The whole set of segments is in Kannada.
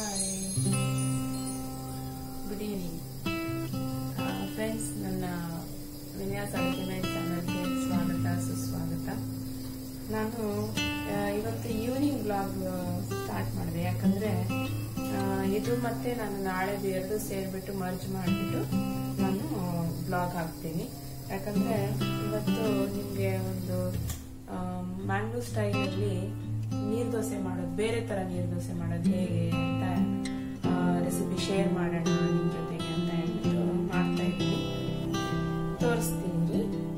ಹಾಯ್ ಗುಡ್ ಈವ್ನಿಂಗ್ ಫ್ರೆಂಡ್ಸ್ ನನ್ನ ವಿನ್ಯಾಸ ಅಡುಗೆ ಚಾನಲ್ಗೆ ಸ್ವಾಗತ ಸುಸ್ವಾಗತ ನಾನು ಆ, ಇವತ್ತು ಈವ್ನಿಂಗ್ ಬ್ಲಾಗ್ ಸ್ಟಾರ್ಟ್ ಮಾಡಿದೆ ಯಾಕಂದ್ರೆ ಆ, ಇದು ಮತ್ತೆ ನಾನು ನಾಳೆದು ಎರಡು ಸೇರಿಬಿಟ್ಟು ಮರ್ಜ್ ಮಾಡಿಬಿಟ್ಟು ನಾನು ಬ್ಲಾಗ್ ಹಾಕ್ತೀನಿ ಯಾಕಂದ್ರೆ ಇವತ್ತು ನಿಮಗೆ ಒಂದು ಮ್ಯಾಂಗೋ ಸ್ಟೈಲಲ್ಲಿ ನೀರು ದೋಸೆ ಮಾಡೋದು ಬೇರೆ ತರ ನೀರು ದೋಸೆ ಮಾಡೋದು ಹೇಗೆ ಅಂತ ರೆಸಿಪಿ ಶೇರ್ ಮಾಡೋಣ ನಿಮ್ಮ ಜೊತೆಗೆ ಅಂತ ಹೇಳ್ಬಿಟ್ಟು ಮಾಡ್ತಾ ಇದ್ದೀನಿ ತೋರಿಸ್ತೀನಿ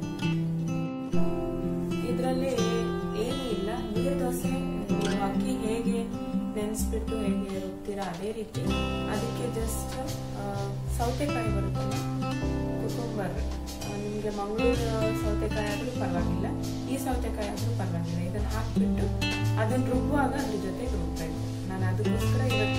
ಇದರಲ್ಲಿ ಏನೂ ಇಲ್ಲ ನೀರು ದೋಸೆ ನೀವು ಅಕ್ಕಿ ಹೇಗೆ ನೆನೆಸ್ಬಿಟ್ಟು ಹೇಗೆ ರುಬ್ತೀರಾ ಅದೇ ರೀತಿ ಅದಕ್ಕೆ ಜಸ್ಟ್ ಸೌತೆಕಾಯಿ ಬರುತ್ತಲ್ಲ ಕುಕುಂಬರ್ ನಿಮಗೆ ಮಂಗಳೂರು ಸೌತೆಕಾಯಿ ಆದರೂ ಪರವಾಗಿಲ್ಲ ಈ ಸೌತೆಕಾಯಿ ಆದರೂ ಪರವಾಗಿಲ್ಲ ಇದನ್ನು ಹಾಕ್ಬಿಟ್ಟು ಅದನ್ನು ರುಬ್ಬುವಾಗ ಅದ್ರ ಜೊತೆಗೆ ರುಬ್ಬೇಕು ನಾನು ಅದಕ್ಕೋಸ್ಕರ ಇವತ್ತು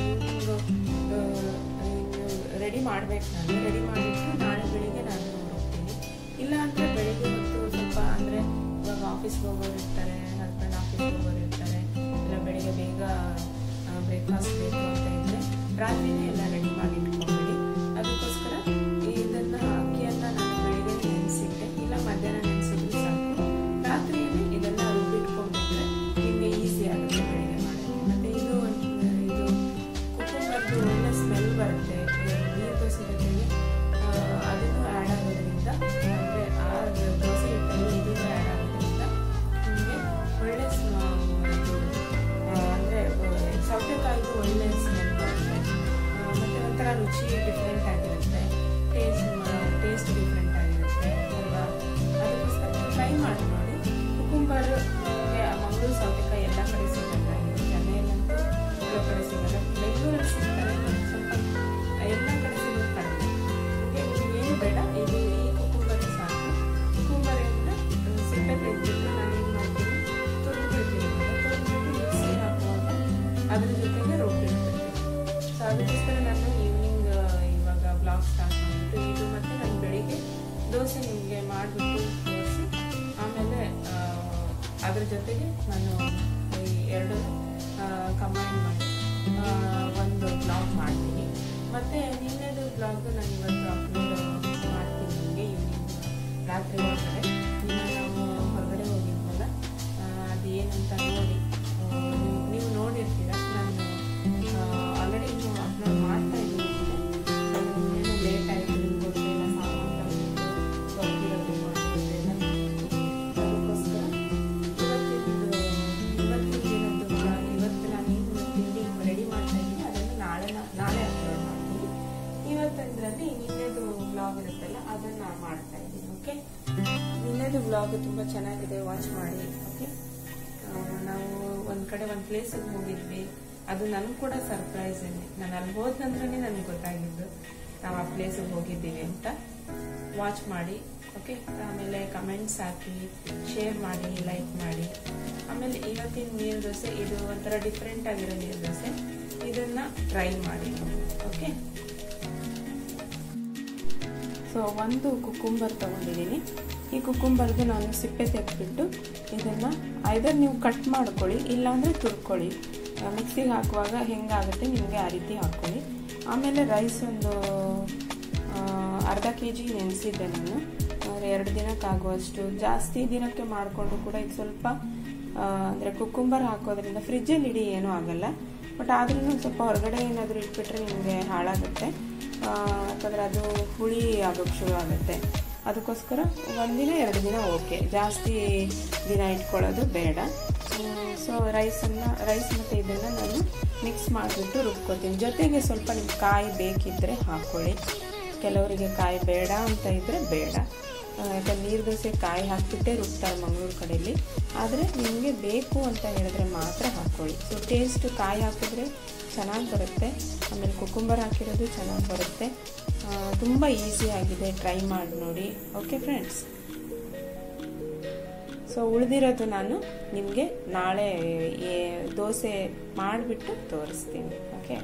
ಈವ್ನಿಂಗ್ ರೆಡಿ ಮಾಡ್ಬೇಕು ನಾನು ರೆಡಿ ಮಾಡಿಬಿಟ್ಟು ನಾಳೆ ಬೆಳಿಗ್ಗೆ ನಾನು ರುಬ್ತೀನಿ ಇಲ್ಲ ಅಂದರೆ ಬೆಳಿಗ್ಗೆ ಹೊತ್ತು ಸ್ವಲ್ಪ ಅಂದರೆ ಇವಾಗ ಆಫೀಸ್ಗೆ ಹೋಗೋರು ಇರ್ತಾರೆ ಹಸ್ಬೆಂಡ್ ಆಫೀಸ್ಗೆ ಹೋಗೋರು ಇರ್ತಾರೆ ಇಲ್ಲ ಬೆಳಿಗ್ಗೆ ಬೇಗ ಬ್ರೇಕ್ಫಾಸ್ಟ್ ಬೇಕು ಅಂತ ಇದ್ದರೆ ರಾತ್ರಿನೇ ಎಲ್ಲ ರೆಡಿ ಮಾಡಿ ಇಟ್ಕೊಂಡ್ಬಿಡಿ ಅದಕ್ಕೋಸ್ಕರ ಇದನ್ನ ಅಕ್ಕಿಯನ್ನ ನಾನು ಬೆಳಿಗ್ಗೆ ನೆನೆಸಿಟ್ಟೆ ಇಲ್ಲ ಮಧ್ಯಾಹ್ನ ನೆನೆಸಿದ್ರು ಸಾಕು ರಾತ್ರಿಯಲ್ಲಿ ಇದೆಲ್ಲ ರುಬ್ಬಿಟ್ಕೊಂಡ್ಬಿಟ್ರೆ ನಿಮಗೆ ಈಸಿ ಆಗುತ್ತೆ ಬೆಳಿಗ್ಗೆ ಮಾಡೋಕ್ಕೆ ಮತ್ತೆ ಇದು ಒಂದು ಇದು ಕುಕ್ಕುಂಬರ್ದು ಒಳ್ಳೆ ಸ್ಮೆಲ್ ಬರುತ್ತೆ ನೀರು ದೋಸೆ ಜೊತೆಗೆ ಆ, ಅದನ್ನು ಆ್ಯಡ್ ಆಗೋದ್ರಿಂದ ಅಂದರೆ ಆ ದೋಸೆ ಹಿಟ್ಟಲ್ಲಿ ಇದನ್ನು ಆ್ಯಡ್ ಆಗೋದ್ರಿಂದ ನಿಮಗೆ ಒಳ್ಳೆ ಸ್ಮ- ಇದು ಅಂದರೆ ಸೌತೆಕಾಯಿದು ಒಳ್ಳೆ ಸ್ಮೆಲ್ ಬರುತ್ತೆ ಆ, ಮತ್ತೆ ಒಂಥರ ರುಚಿ ಡಿಫ್ರೆಂಟ್ ಆಗಿರುತ್ತೆ ಟೇಸ್ಟ್ ಟೇಸ್ಟ್ ಡಿಫ್ರೆಂಟ್ ಆಗಿರುತ್ತೆ ಅಲ್ವಾ ಅದಕ್ಕೋಸ್ಕರ ಟ್ರೈ ಮಾಡಿ ನೋಡಿ ಕುಕುಂಬರ್ ಮಂಗಳೂರು ಸೌತೆಕಾಯಿ ಎಲ್ಲ ಕಡೆ ಸಿಗಲ್ಲ ಇದು ಚೆನ್ನೈನಂತೂ ಕೆಲವು ಕಡೆ ಸಿಗಲ್ಲ ಬೆಂಗಳೂರಲ್ಲಿ ಸಿಗ್ತಾರೆ but ಸ್ವಲ್ಪ ಎಲ್ಲ ಕಡೆ ಸಿಗೋದು ಕಡಿಮೆ ನಿಮಗೆ ಏನು ಬೇಡ ಇದು ಈ ಕುಕುಂಬರ್ ಸಾಕು ಕುಕುಂಬರಿಂದ ಸಿಪ್ಪೆ ತೆಗೆದ್ಬಿಟ್ಟು ನಾನು ಏನು ಮಾಡ್ತೀನಿ ತುರಿದ್ಬಿಡ್ತೀನಿ ತುರಿದ್ಬಿಟ್ಟು ಮಿಕ್ಸಿ ಹಾಕುವಾಗ ಅದ್ರ ಜೊತೆಗೆ ರುಬ್ಬಿಡ್ತೀನಿ ಸೊ ಅದಕ್ಕೋಸ್ಕರ ನಾನು ಈವ್ನಿಂಗ್ ಇವಾಗ ಬ್ಲಾಗ್ ಸ್ಟಾರ್ಟ್ ಮಾಡಿಬಿಟ್ಟು ಇದು ಮತ್ತೆ ನಾನು ಬೆಳಿಗ್ಗೆ ದೋಸೆ ನಿಮಗೆ ಮಾಡಿಬಿಟ್ಟು ತೋರಿಸಿ ಆಮೇಲೆ ಆ, ಅದ್ರ ಜೊತೆಗೆ ನಾನು ಈ ಎರಡನ್ನು ಕಂಬೈನ್ ಮಾಡಿ ಆ, ಒಂದು ಬ್ಲಾಗ್ ಮಾಡ್ತೀನಿ ಮತ್ತೆ ನಿನ್ನೆದು ಬ್ಲಾಗ್ ನಾನು ಇವತ್ತು ಅಪ್ಲೋಡ್ ಮಾಡ್ತೀನಿ ನಿಮಗೆ ಈವ್ನಿಂಗ್ ರಾತ್ರಿ ಒಳಗಡೆ ನಿನ್ನೆ ನಾವು ಹೊರಗಡೆ ಹೋಗಿದ್ವಲ್ಲ ಆ, ಅದು ಏನಂತ ನೋಡಿ ಆ, ನೀವು- ನೀವು ನೋಡಿರ್ತೀರ ನಾನು ಆಲ್ರೆಡಿ ನೀವು ಅಪ್ಲೋಡ್ ಮಾಡ್ತಾ ಇದ್ದೀನಿ ಏನು ಲೇಟ್ ಆಯಿತು ನಿಮ್ಗೆ ಗೊತ್ತಿಲ್ಲ ಸಾಮಾನು ತಂದಿದ್ದು ಗೊತ್ತಿರೋದು ಮಾಡೋದಿಲ್ಲ ಅದಕ್ಕೋಸ್ಕರ ಇವತ್ತಿಂದು ಇವತ್ತಿನ ದಿನದ್ದು vlog, ಇವತ್ತು ನಾನು ಏನು ತಿಂಡಿ ರೆಡಿ ಮಾಡ್ತಾ ಇದ್ದೀನಿ ಅದನ್ನು ನಾಳೆ ನಾ- ನಾಳೆ ಅಪ್ಲೋಡ್ ಮಾಡ್ತೀನಿ ಇವತ್ತಂದ್ರಲ್ಲಿ ನಿನ್ನೆದು ಬ್ಲಾಗ್ ಇರುತ್ತಲ್ಲ ಅದನ್ನ ಮಾಡ್ತಾ ಇದ್ದೀನಿ ಓಕೆ ನಿನ್ನೆದು ಬ್ಲಾಗ್ ತುಂಬಾ ಚೆನ್ನಾಗಿದೆ ವಾಚ್ ಮಾಡಿ ಓಕೆ ನಾವು ಒಂದ್ ಕಡೆ ಒಂದ್ ಪ್ಲೇಸಿಗೆ ಹೋಗಿದ್ವಿ ಅದು ನನ್ಗೆ ಕೂಡ ಸರ್ಪ್ರೈಸ್ ನಾನು ಅಲ್ಲಿ ಹೋದ ನಂತರನೇ ನನಗೆ ಗೊತ್ತಾಗಿದ್ದು ನಾವು ಆ ಪ್ಲೇಸಿಗೆ ಹೋಗಿದ್ದೀವಿ ಅಂತ ವಾಚ್ ಮಾಡಿ ಓಕೆ ಆಮೇಲೆ ಕಮೆಂಟ್ಸ್ ಹಾಕಿ ಶೇರ್ ಮಾಡಿ ಲೈಕ್ ಮಾಡಿ ಆಮೇಲೆ ಇವತ್ತಿನ ನೀರು ದೋಸೆ ಇದು ಒಂಥರ ಡಿಫ್ರೆಂಟ್ ಆಗಿರೋ ನೀರು ದೋಸೆ ಇದನ್ನ ಟ್ರೈ ಮಾಡಿ ಓಕೆ ಸೊ ಒಂದು ಕುಕ್ಕುಂಬರ್ ತಗೊಂಡಿದ್ದೀನಿ ಈ ಕುಕ್ಕುಂಬರ್ದು ನಾನು ಸಿಪ್ಪೆ ತೆಗೆದ್ಬಿಟ್ಟು ಇದನ್ನು ಐದರ್ ನೀವು ಕಟ್ ಮಾಡ್ಕೊಳ್ಳಿ ಇಲ್ಲಾಂದರೆ ತುರ್ಕೊಳ್ಳಿ ಮಿಕ್ಸಿಗೆ ಹಾಕುವಾಗ ಹೆಂಗಾಗುತ್ತೆ ನಿಮಗೆ ಆ ರೀತಿ ಹಾಕ್ಕೊಳ್ಳಿ ಆಮೇಲೆ ರೈಸ್ ಒಂದು ಆ, ಅರ್ಧ ಕೆ ಜಿ ನೆನೆಸಿದ್ದೆ ನಾನು ಅಂದರೆ ಎರಡು ದಿನಕ್ಕಾಗುವಷ್ಟು ಜಾಸ್ತಿ ದಿನಕ್ಕೆ ಮಾಡಿಕೊಂಡು ಕೂಡ ಇದು ಸ್ವಲ್ಪ ಅಂದರೆ ಕುಕ್ಕುಂಬರ್ ಹಾಕೋದ್ರಿಂದ ಫ್ರಿಜ್ಜಲ್ಲಿ ಇಡಿ ಏನೂ ಆಗಲ್ಲ ಬಟ್ ಆದ್ರೂ ಸ್ವಲ್ಪ ಹೊರಗಡೆ ಏನಾದರೂ ಇಟ್ಬಿಟ್ರೆ ನಿಮಗೆ ಹಾಳಾಗುತ್ತೆ ಆ, ಯಾಕಂದ್ರೆ ಅದು ಹುಳಿ ಆಗೋಕ್ಕೆ ಶುರು ಆಗುತ್ತೆ ಅದಕ್ಕೋಸ್ಕರ ಒಂದಿನ ಎರಡು ದಿನ ಓಕೆ ಜಾಸ್ತಿ ದಿನ ಇಟ್ಕೊಳ್ಳೋದು ಬೇಡ ಸೊ ರೈಸನ್ನು ರೈಸ್ ಮತ್ತು ಇದನ್ನು ನಾನು ಮಿಕ್ಸ್ ಮಾಡಿಬಿಟ್ಟು ರುಬ್ಕೊತೀನಿ ಜೊತೆಗೆ ಸ್ವಲ್ಪ ನಿಮ್ಗೆ ಕಾಯಿ ಬೇಕಿದ್ದರೆ ಹಾಕ್ಕೊಳ್ಳಿ ಕೆಲವರಿಗೆ ಕಾಯಿ ಬೇಡ ಅಂತ ಇದ್ದರೆ ಬೇಡ ಆ, ಯಾಕಂದ್ರೆ ನೀರು ದೋಸೆ ಕಾಯಿ ಹಾಕ್ಬಿಟ್ಟೆ ರುಬ್ತಾರೆ ಮಂಗಳೂರು ಕಡೆಯಲ್ಲಿ ಆದರೆ ನಿಮಗೆ ಬೇಕು ಅಂತ ಹೇಳಿದ್ರೆ ಮಾತ್ರ ಹಾಕ್ಕೊಳ್ಳಿ ಸೊ ಟೇಸ್ಟ್ ಕಾಯಿ ಹಾಕಿದ್ರೆ ಚೆನ್ನಾಗಿ ಬರುತ್ತೆ ಆಮೇಲೆ ಕುಕುಂಬರ್ ಹಾಕಿರೋದು ಚೆನ್ನಾಗಿ ಬರುತ್ತೆ ತುಂಬ ಈಸಿ ಆಗಿದೆ ಟ್ರೈ ಮಾಡಿ ನೋಡಿ ಓಕೆ ಫ್ರೆಂಡ್ಸ್ ಸೊ ಉಳಿದಿರೋದು ನಾನು ನಿಮಗೆ ನಾಳೆ ಏ- ದೋಸೆ ಮಾಡಿಬಿಟ್ಟು ತೋರಿಸ್ತೀನಿ ಓಕೆ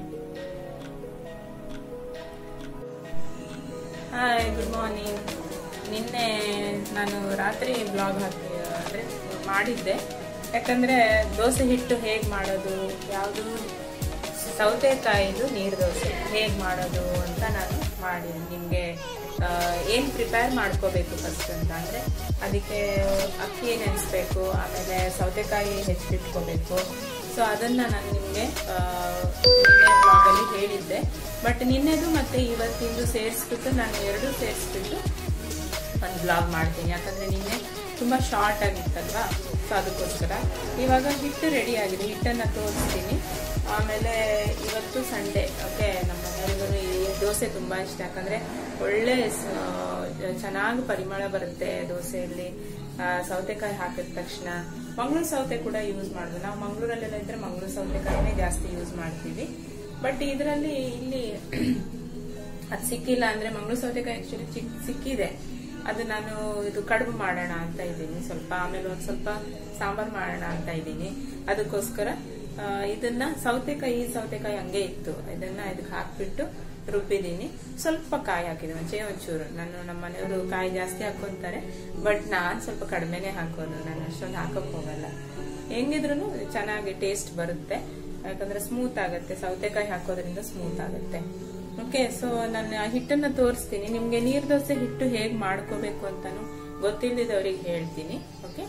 ಹಾಯ್ ಗುಡ್ ಮಾರ್ನಿಂಗ್ ನಿನ್ನೆ ನಾನು ರಾತ್ರಿ ಬ್ಲಾಗ್ ಹಾಕಿ ಅಂದರೆ ಮಾಡಿದ್ದೆ ಯಾಕಂದರೆ ದೋಸೆ ಹಿಟ್ಟು ಹೇಗೆ ಮಾಡೋದು ಯಾವುದು ಸೌತೆಕಾಯಿದು ನೀರು ದೋಸೆ ಹೇಗೆ ಮಾಡೋದು ಅಂತ ನಾನು ಮಾಡಿ ನಿಮಗೆ ಏನು ಪ್ರಿಪೇರ್ ಮಾಡ್ಕೋಬೇಕು ಫಸ್ಟ್ ಅಂತ ಅಂದರೆ ಅದಕ್ಕೆ ಅಕ್ಕಿ ನೆನೆಸ್ಬೇಕು ಆಮೇಲೆ ಸೌತೆಕಾಯಿ ಹೆಚ್ಚಿಟ್ಕೋಬೇಕು ಸೊ ಅದನ್ನು ನಾನು ನಿಮಗೆ ನಿನ್ನೆ ಬ್ಲಾಗಲ್ಲಿ ಹೇಳಿದ್ದೆ ಬಟ್ ನಿನ್ನೆದು ಮತ್ತು ಇವತ್ತಿಂದು ಸೇರಿಸ್ಬಿಟ್ಟು ನಾನು ಎರಡು ಸೇರಿಸ್ಬಿಟ್ಟು ಒಂದು ಬ್ಲಾಗ್ ಮಾಡ್ತೀನಿ ಯಾಕಂದರೆ ನಿನ್ನೆ ತುಂಬ ಶಾರ್ಟ್ ಆಗಿತ್ತಲ್ವಾ ಸೊ ಅದಕ್ಕೋಸ್ಕರ ಇವಾಗ ಹಿಟ್ಟು ರೆಡಿ ಆಗಿದೆ ಹಿಟ್ಟನ್ನು ತೋರಿಸ್ತೀನಿ ಆಮೇಲೆ ಇವತ್ತು ಸಂಡೇ ಓಕೆ ನಮ್ಮ ಮನೆಯವರು ಈ ದೋಸೆ ತುಂಬ ಇಷ್ಟ ಯಾಕಂದರೆ ಒಳ್ಳೆ ಚೆನ್ನಾಗಿ ಪರಿಮಳ ಬರುತ್ತೆ ದೋಸೆಯಲ್ಲಿ ಆ, ಸೌತೆಕಾಯಿ ಹಾಕಿದ ತಕ್ಷಣ ಮಂಗಳೂರು ಸೌತೆ ಕೂಡ ಯೂಸ್ ಮಾಡೋದು ನಾವು ಮಂಗಳೂರಲ್ಲೆಲ್ಲ ಇದ್ರೆ ಮಂಗಳೂರು ಸೌತೆಕಾಯಿನೇ ಜಾಸ್ತಿ ಯೂಸ್ ಮಾಡ್ತೀವಿ ಬಟ್ ಇದರಲ್ಲಿ ಇಲ್ಲಿ ಅದು ಸಿಕ್ಕಿಲ್ಲ ಅಂದ್ರೆ ಮಂಗಳೂರು ಸೌತೆಕಾಯಿ ಆಕ್ಚುಲಿ ಚಿಕ್ ಸಿಕ್ಕಿದೆ ಅದು ನಾನು ಇದು ಕಡುಬು ಮಾಡೋಣ ಅಂತ ಇದ್ದೀನಿ ಸ್ವಲ್ಪ ಆಮೇಲೆ ಒಂದ್ ಸ್ವಲ್ಪ ಸಾಂಬಾರ್ ಮಾಡೋಣ ಅಂತ ಇದ್ದೀನಿ ಅದಕ್ಕೋಸ್ಕರ ಆ, ಇದನ್ನ ಸೌತೆಕಾಯಿ ಈ ಸೌತೆಕಾಯಿ ಹಂಗೆ ಇತ್ತು ಇದನ್ನ ಇದಕ್ಕೆ ಹಾಕ್ಬಿಟ್ಟು ರುಬ್ಬಿದ್ದೀನಿ ಸ್ವಲ್ಪ ಕಾಯಿ ಹಾಕಿದೆ ಮುಂಚೆ ಒಂಚೂರು ನಾನು ನಮ್ಮ ಮನೆಯವರು ಕಾಯಿ ಜಾಸ್ತಿ ಹಾಕೊಂತಾರೆ ಬಟ್ ನಾನ್ ಸ್ವಲ್ಪ ಕಡಿಮೆನೆ ಹಾಕೋದು ನಾನು ಅಷ್ಟೊಂದು ಹಾಕಕ್ ಹೋಗಲ್ಲ ಹೆಂಗಿದ್ರು ಚೆನ್ನಾಗಿ ಟೇಸ್ಟ್ ಬರುತ್ತೆ ಯಾಕಂದ್ರೆ ಸ್ಮೂತ್ ಆಗುತ್ತೆ ಸೌತೆಕಾಯಿ ಹಾಕೋದ್ರಿಂದ ಸ್ಮೂತ್ ಆಗುತ್ತೆ ಓಕೆ ಸೊ ನಾನು ಆ ಹಿಟ್ಟನ್ನ ತೋರಿಸ್ತೀನಿ ನಿಮ್ಗೆ ನೀರ್ ದೋಸೆ ಹಿಟ್ಟು ಹೇಗ್ ಮಾಡ್ಕೋಬೇಕು ಅಂತಾನು ಗೊತ್ತಿಲ್ಲದವ್ರಿಗೆ ಹೇಳ್ತೀನಿ ಓಕೆ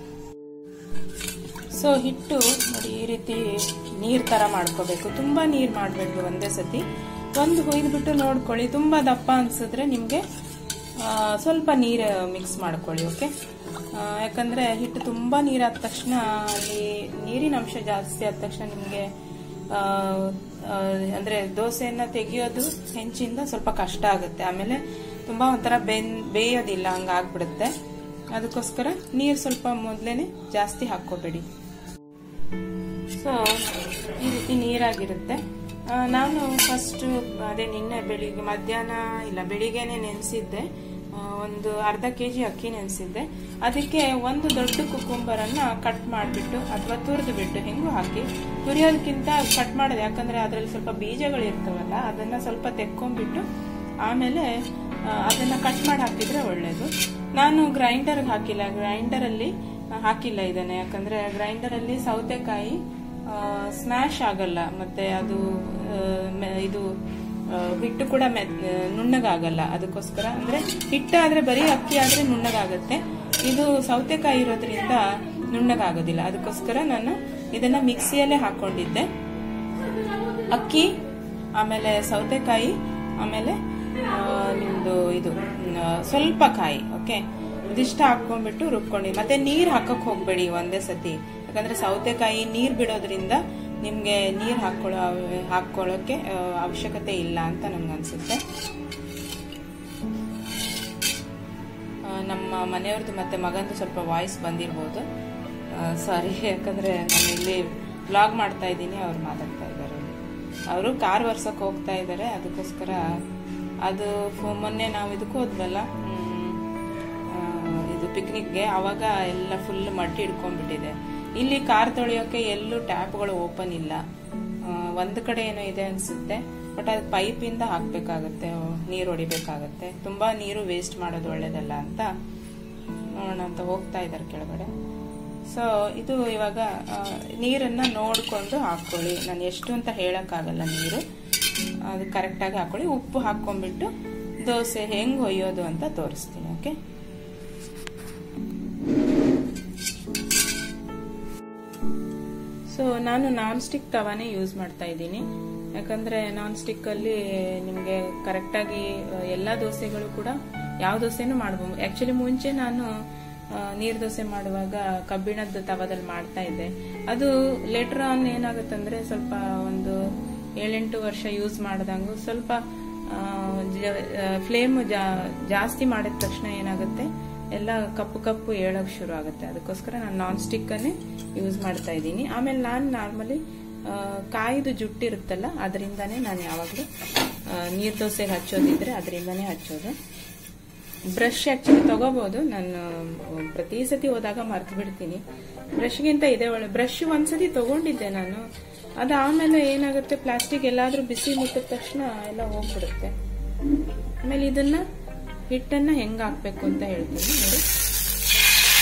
ಸೊ ಹಿಟ್ಟು ನೋಡಿ ಈ ರೀತಿ ನೀರ್ ತರ ಮಾಡ್ಕೋಬೇಕು ತುಂಬಾ ನೀರ್ ಮಾಡ್ಬೇಕು ಒಂದೇ ಸತಿ ಒಂದು ಹುಯ್ದ್ಬಿಟ್ಟು ನೋಡ್ಕೊಳ್ಳಿ ತುಂಬಾ ದಪ್ಪ ಅನ್ಸಿದ್ರೆ ನಿಮ್ಗೆ ಆ, ಸ್ವಲ್ಪ ನೀರು ಮಿಕ್ಸ್ ಮಾಡ್ಕೊಳ್ಳಿ ಓಕೆ ಆ, ಯಾಕಂದ್ರೆ ಹಿಟ್ಟು ತುಂಬಾ ನೀರಾದ ತಕ್ಷಣ ಅಲ್ಲಿ ನೀರಿನ ಅಂಶ ಜಾಸ್ತಿ ಆದ ತಕ್ಷಣ ನಿಮ್ಗೆ ಆ, ಆ, ಅಂದ್ರೆ ದೋಸೆಯನ್ನ ತೆಗಿಯೋದು ಹೆಂಚಿಂದ ಸ್ವಲ್ಪ ಕಷ್ಟ ಆಗುತ್ತೆ ಆಮೇಲೆ ತುಂಬಾ ಒಂಥರ ಬೆನ್ ಬೇಯೋದಿಲ್ಲ ಹಂಗ ಆಗ್ಬಿಡುತ್ತೆ ಅದಕ್ಕೋಸ್ಕರ ನೀರು ಸ್ವಲ್ಪ ಮೊದ್ಲೇನೆ ಜಾಸ್ತಿ ಹಾಕೋಬೇಡಿ ಸೊ ಈ ರೀತಿ ನೀರಾಗಿರುತ್ತೆ ಆ, ನಾನು ಫಸ್ಟ್ ಅದೇ ನಿನ್ನೆ ಬೆಳಿಗ್ಗೆ ಮಧ್ಯಾಹ್ನ ಇಲ್ಲ ಬೆಳಿಗ್ಗೆನೆ ನೆನೆಸಿದ್ದೆ ಒಂದು ಅರ್ಧ ಕೆ ಜಿ ಅಕ್ಕಿ ನೆನೆಸಿದ್ದೆ ಅದಕ್ಕೆ ಒಂದು ದೊಡ್ಡ ಕುಕ್ಕುಂಬರ್ ಅನ್ನ ಕಟ್ ಮಾಡಿಬಿಟ್ಟು ಅಥವಾ ತುರಿದು ಬಿಟ್ಟು ಹೆಂಗೂ ಹಾಕಿ ತುರಿಯೋದಕ್ಕಿಂತ ಕಟ್ ಮಾಡೋದು ಯಾಕಂದ್ರೆ ಅದರಲ್ಲಿ ಸ್ವಲ್ಪ ಬೀಜಗಳು ಇರ್ತವಲ್ಲ ಅದನ್ನ ಸ್ವಲ್ಪ ತೆಕ್ಕೊಂಡ್ಬಿಟ್ಟು ಆಮೇಲೆ ಆ, ಅದನ್ನ ಕಟ್ ಮಾಡಿ ಹಾಕಿದ್ರೆ ಒಳ್ಳೇದು ನಾನು ಗ್ರೈಂಡರ್ಗೆ ಹಾಕಿಲ್ಲ ಗ್ರೈಂಡರಲ್ಲಿ ಹಾಕಿಲ್ಲ ಇದನ್ನ ಯಾಕಂದ್ರೆ ಗ್ರೈಂಡರಲ್ಲಿ ಸೌತೆಕಾಯಿ ಸ್ಮ್ಯಾಶ್ ಆಗಲ್ಲ ಮತ್ತೆ ಅದು ಆ, ಮೆ- ಇದು ಆ, ಹಿಟ್ಟು ಕೂಡ ಮೆತ್ ನುಣ್ಣಗಾಗಲ್ಲ ಅದಕ್ಕೋಸ್ಕರ ಅಂದ್ರೆ ಹಿಟ್ಟಾದ್ರೆ ಬರೀ ಅಕ್ಕಿ ಆದ್ರೆ ನುಣ್ಣಗಾಗುತ್ತೆ ಇದು ಸೌತೆಕಾಯಿ ಇರೋದ್ರಿಂದ ನುಣ್ಣಗಾಗೋದಿಲ್ಲ ಅದಕ್ಕೋಸ್ಕರ ನಾನು ಇದನ್ನ ಮಿಕ್ಸಿಯಲ್ಲೇ ಹಾಕೊಂಡಿದ್ದೆ ಅಕ್ಕಿ ಆಮೇಲೆ ಸೌತೆಕಾಯಿ ಆಮೇಲೆ ಆ, ನಿಮ್ದು ಇದು ಮ್, ಸ್ವಲ್ಪ ಕಾಯಿ ಓಕೆ ಇದಿಷ್ಟ ಹಾಕೊಂಡ್ಬಿಟ್ಟು ರುಬ್ಕೊಂಡು ಮತ್ತೆ ನೀರ್ ಹಾಕಕ್ ಹೋಗ್ಬೇಡಿ ಒಂದೇ ಸತಿ ಯಾಕಂದ್ರೆ ಸೌತೆಕಾಯಿ ನೀರ್ ಬಿಡೋದ್ರಿಂದ ನಿಮ್ಗೆ ನೀರ್ ಹಾಕೊಳ್ಳೋ ಹಾಕೊಳ್ಳೋಕೆ ಆ, ಅವಶ್ಯಕತೆ ಇಲ್ಲ ಅಂತ ನನ್ಗೆ ಅನ್ಸುತ್ತೆ ಆ, ನಮ್ಮ ಮನೆಯವ್ರದ್ದು ಮತ್ತೆ ಮಗಂದು ಸ್ವಲ್ಪ ವಾಯ್ಸ್ ಬಂದಿರ್ಬೋದು ಸಾರಿ ಯಾಕಂದ್ರೆ ನಾನು ಇಲ್ಲಿ ಬ್ಲಾಗ್ ಮಾಡ್ತಾ ಇದ್ದೀನಿ ಅವ್ರು ಮಾತಾಡ್ತಾ ಇದ್ದಾರೆ ಅವರು ಕಾರ್ ವರ್ಸಕ್ಕೆ ಹೋಗ್ತಾ ಇದ್ದಾರೆ ಅದಕ್ಕೋಸ್ಕರ ಅದು ಫೊ- ಮೊನ್ನೆ ನಾವು ಇದಕ್ಕೆ ಹೋದ್ವಲ್ಲ ಹ್ಮ್, ಆ, ಇದು ಪಿಕ್ನಿಕ್ಗೆ ಅವಾಗ ಎಲ್ಲ ಫುಲ್ ಮಡ್ಡಿ ಹಿಡ್ಕೊಂಡ್ಬಿಟ್ಟಿದೆ ಇಲ್ಲಿ ಕಾರ್ ತೊಳೆಯೋಕೆ ಎಲ್ಲೂ ಟ್ಯಾಪ್ಗಳು ಓಪನ್ ಇಲ್ಲ ಆ, ಒಂದ್ ಕಡೆ ಏನೋ ಇದೆ ಅನ್ಸುತ್ತೆ ಬಟ್ ಅದು ಪೈಪಿಂದ ಹಾಕ್ಬೇಕಾಗತ್ತೆ ನೀರು ಹೊಡಿಬೇಕಾಗತ್ತೆ ತುಂಬಾ ನೀರು ವೇಸ್ಟ್ ಮಾಡೋದು ಒಳ್ಳೇದಲ್ಲ ಅಂತ ನೋಡೋಣ ಅಂತ ಹೋಗ್ತಾ ಇದ್ದಾರೆ ಕೆಳಗಡೆ ಸೊ ಇದು ಇವಾಗ ಆ, ನೀರನ್ನ ನೋಡ್ಕೊಂಡು ಹಾಕೊಳ್ಳಿ ನಾನು ಎಷ್ಟು ಅಂತ ಹೇಳಕ್ಕಾಗಲ್ಲ ನೀರು ಅದು ಕರೆಕ್ಟಾಗಿ ಹಾಕೊಳ್ಳಿ ಉಪ್ಪು ಹಾಕೊಂಡ್ಬಿಟ್ಟು ದೋಸೆ ಹೆಂಗ್ ಹೊಯ್ಯೋದು ಅಂತ ತೋರಿಸ್ತೀನಿ ಓಕೆ ಸೊ ನಾನು ನಾನ್ ಸ್ಟಿಕ್ ತವಾನೇ ಯೂಸ್ ಮಾಡ್ತಾ ಇದ್ದೀನಿ ಯಾಕಂದ್ರೆ ನಾನ್ ಸ್ಟಿಕ್ ಅಲ್ಲಿ ನಿಮಗೆ ಕರೆಕ್ಟಾಗಿ ಎಲ್ಲ ದೋಸೆಗಳು ಕೂಡ ಯಾವ ದೋಸೆನೂ ಮಾಡ್ಬೋದು ಆಕ್ಚುಲಿ ಮುಂಚೆ ನಾನು ಆ, ನೀರ್ ದೋಸೆ ಮಾಡುವಾಗ ಕಬ್ಬಿಣದ ತವದಲ್ಲಿ ಮಾಡ್ತಾ ಇದ್ದೆ ಅದು ಲೇಟರ್ ಆನ್ ಏನಾಗುತ್ತಂದ್ರೆ ಸ್ವಲ್ಪ ಒಂದು ಏಳೆಂಟು ವರ್ಷ ಯೂಸ್ ಮಾಡಿದಂಗು ಸ್ವಲ್ಪ ಫ್ಲೇಮ್ ಜಾಸ್ತಿ ಮಾಡಿದ ತಕ್ಷಣ ಏನಾಗುತ್ತೆ ಎಲ್ಲ ಕಪ್ಪು ಕಪ್ಪು ಏಳೋಕ್ ಶುರು ಆಗುತ್ತೆ ಅದಕ್ಕೋಸ್ಕರ ನಾನು ನಾನ್ ಸ್ಟಿಕ್ ಅನ್ನೇ ಯೂಸ್ ಮಾಡ್ತಾ ಇದ್ದೀನಿ ಆಮೇಲೆ ನಾನು ನಾರ್ಮಲಿ ಕಾಯ್ದು ಜುಟ್ಟಿರುತ್ತಲ್ಲ ಅದರಿಂದಾನೇ ನಾನು ಯಾವಾಗಲೂ ನೀರ್ ದೋಸೆಗೆ ಹಚ್ಚೋದಿದ್ರೆ ಅದರಿಂದಾನೇ ಹಚ್ಚೋದು ಬ್ರಷ್ ಆಕ್ಚುಲಿ ತಗೋಬಹುದು ನಾನು ಪ್ರತಿ ಸತಿ ಹೋದಾಗ ಮರ್ತು ಬಿಡ್ತೀನಿ ಬ್ರಷ್ಗಿಂತ ಇದೆ ಒಳ್ಳೆ ಬ್ರಷ್ ಒಂದ್ಸತಿ ತಗೊಂಡಿದ್ದೆ ನಾನು ಅದು ಆಮೇಲೆ ಏನಾಗುತ್ತೆ ಪ್ಲಾಸ್ಟಿಕ್ ಎಲ್ಲಾದ್ರೂ ಬಿಸಿ ಮುಟ್ಟಿದ ತಕ್ಷಣ ಎಲ್ಲ ಹೋಗ್ಬಿಡುತ್ತೆ ಆಮೇಲೆ ಇದನ್ನ ಹಿಟ್ಟನ್ನ ಹೆಂಗ್ ಹಾಕ್ಬೇಕು ಅಂತ ಹೇಳ್ತೀನಿ ನೋಡಿ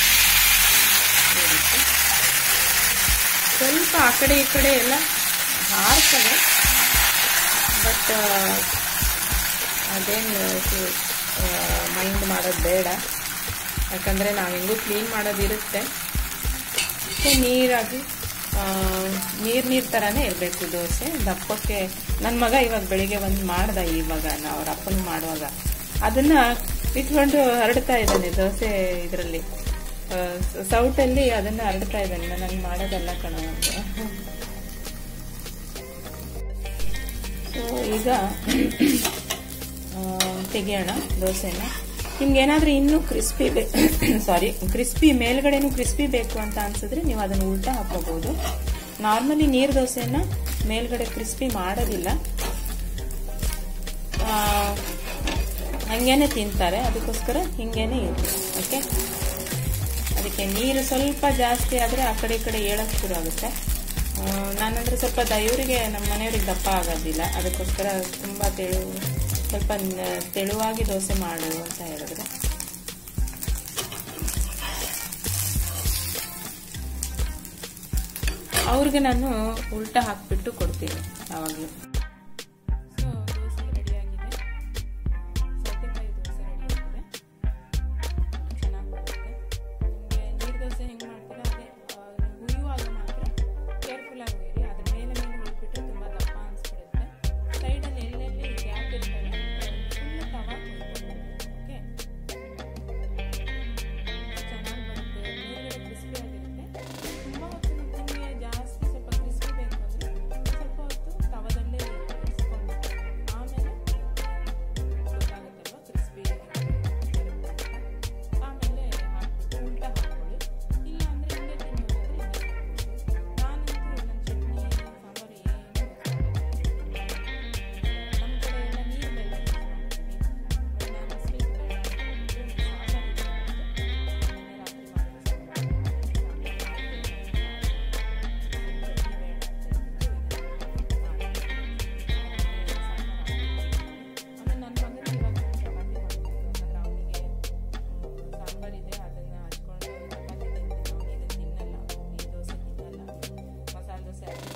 ಈ ರೀತಿ. ಸ್ವಲ್ಪ ಆ ಕಡೆ ಈ ಕಡೆ ಎಲ್ಲ ಹಾರ್ತವೆ ಬಟ್ ಅದೇನು ಮೈಂಡ್ ಮಾಡೋದು ಬೇಡ ಯಾಕಂದರೆ ನಾವು ಹೆಂಗೂ ಕ್ಲೀನ್ ಮಾಡೋದಿರುತ್ತೆ ಸೊ ನೀರಾಗಿ ನೀರು ನೀರು ಥರನೇ ಇರಬೇಕು ದೋಸೆ ದಪ್ಪಕ್ಕೆ ನನ್ನ ಮಗ ಇವಾಗ ಬೆಳಿಗ್ಗೆ ಒಂದು ಮಾಡ್ದ ಇವಾಗ ನಾವು ಅವ್ರ ಅಪ್ಪನ ಮಾಡುವಾಗ ಅದನ್ನ ಇಟ್ಕೊಂಡು ಹರಡ್ತಾ ಇದ್ದಾನೆ ದೋಸೆ ಇದರಲ್ಲಿ ಸೌಟಲ್ಲಿ ಅದನ್ನ ಹರಡ್ತಾ ಇದ್ದಾನೆ ನನಗೆ ಮಾಡೋದಲ್ಲ ಕಣ ಅಂತ ಸೊ ಈಗ ಆ, ತೆಗಿಯೋಣ ದೋಸೆನ ನಿಮ್ಗೆ ಏನಾದ್ರೂ ಇನ್ನೂ ಕ್ರಿಸ್ಪಿ ಬೇ ಸಾರಿ ಕ್ರಿಸ್ಪಿ ಮೇಲ್ಗಡೆನೂ ಕ್ರಿಸ್ಪಿ ಬೇಕು ಅಂತ ಅನ್ಸಿದ್ರೆ ನೀವು ಅದನ್ನ ಉಲ್ಟಾ ಹಾಕೋಬಹುದು ನಾರ್ಮಲಿ ನೀರು ದೋಸೆನ ಮೇಲ್ಗಡೆ ಕ್ರಿಸ್ಪಿ ಮಾಡೋದಿಲ್ಲ ಆ, ಹಂಗೇನೆ ತಿಂತಾರೆ ಅದಕ್ಕೋಸ್ಕರ ಹಿಂಗೇನೆ ಇರುತ್ತೆ ಓಕೆ ಅದಕ್ಕೆ ನೀರು ಸ್ವಲ್ಪ ಜಾಸ್ತಿ ಆದರೆ ಆ ಕಡೆ ಈ ಕಡೆ ಏಳಕ್ಕೆ ಶುರು ಆಗುತ್ತೆ ಆ, ನಾನಂದ್ರೆ ಸ್ವಲ್ಪ ದ ಇವರಿಗೆ ನಮ್ಮ ಮನೆಯವ್ರಿಗೆ ದಪ್ಪ ಆಗೋದಿಲ್ಲ ಅದಕ್ಕೋಸ್ಕರ ತುಂಬ ತೆಳು ಸ್ವಲ್ಪ ನ- ತೆಳುವಾಗಿ ದೋಸೆ ಮಾಡು ಅಂತ ಹೇಳಿದ್ರೆ ಅವ್ರಿಗೆ ನಾನು ಉಲ್ಟಾ ಹಾಕ್ಬಿಟ್ಟು ಕೊಡ್ತೀನಿ ಯಾವಾಗಲೂ ಸೊ ದೋಸೆ ರೆಡಿಯಾಗಿದೆ ಸೌತೆಕಾಯಿ ದೋಸೆ ರೆಡಿಯಾಗಿದೆ ಚೆನ್ನಾಗಿ ಬರುತ್ತೆ ನಿಮಗೆ ನೀರು ದೋಸೆ ಹೆಂಗೆ ಮಾಡ್ತೀರಾ ಅದೇ ಆ, ಹುರಿಯುವಾಗ ಮಾತ್ರ ಕೇರ್ಫುಲ್ಲಾಗಿ ಹುರಿಯಿರಿ ಅದ್ರ ಮೇಲೆ ಮೇಲೆ ಹೊಡ್ಬಿಟ್ರೆ ತುಂಬ ದಪ್ಪ ಅನಿಸ್ಬಿಡುತ್ತೆ ಸೈಡಲ್ಲಿ ಎಲ್ಲೆಲ್ಲಿ ಗ್ಯಾಪ್ ಇರ್ತವೆ ಫುಲ್ ತವ ಹುರ್ಕೊಬೇಕು ಓಕೆ ಚೆನ್ನಾಗಿ ಬರುತ್ತೆ ಮೇಲ್ಗಡೆ ಕ್ರಿಸ್ಪಿ ಆಗಿರುತ್ತೆ ತುಂಬ ಹೊತ್ತು ನಿಮಗೆ ಜಾಸ್ತಿ ಸ್ವಲ್ಪ ಕ್ರಿಸ್ಪಿ ಬೇಕು ಅಂದರೆ ಸ್ವಲ್ಪ ಹೊತ್ತು ತವದಲ್ಲೇ ಇರಿಸ್ಕೊಂಡು ಆಮೇಲೆ ಗೊತ್ತಾಗುತ್ತಲ್ವ ಕ್ರಿಸ್ಪಿ ಆಮೇಲೆ ಹಾಕ್ಬಿಟ್ಟು ಉಲ್ಟಾ ಹಾಕ್ಕೊಳ್ಳಿ ಇಲ್ಲ ಅಂದರೆ ಹಿಂಗೆ ತಿನ್ನೋದಾದ್ರೆ ಹಿಂಗೆ ನಾನಂತೂ ನನ್ನ ಚಟ್ನಿ ಸಾಂಬಾರು ಏನು ನಮ್ಮ ಕಡೆ ಎಲ್ಲ ನೀರು ಬೆಲ್ಲ ಯೂಸ್ ಮಾಡ್ತೀವಿ ನಾನು ಸ್ವೀಟ್ ಬೇಡ ಅಂತಂದ್ರೆ ಸಾಂಬಾರು ಆಮೇಲೆ ನನ್ನ ಮಗನಿಗೆ ಇವಾಗ ಚಪಾತಿ ಮಾಡಬೇಕು ಯಾಕಂದ್ರೆ ಅವನಿಗೆ ಸಾಂಬಾರಿದೆ ಅದನ್ನು ಹಚ್ಕೊಂಡು ಚಪಾತಿ ತಿಂತೀನಿ ಅವನು ಇದನ್ನು ತಿನ್ನಲ್ಲ ಈ ದೋಸೆ ತಿನ್ನಲ್ಲ ಮಸಾಲೆ ದೋಸೆ ಅದು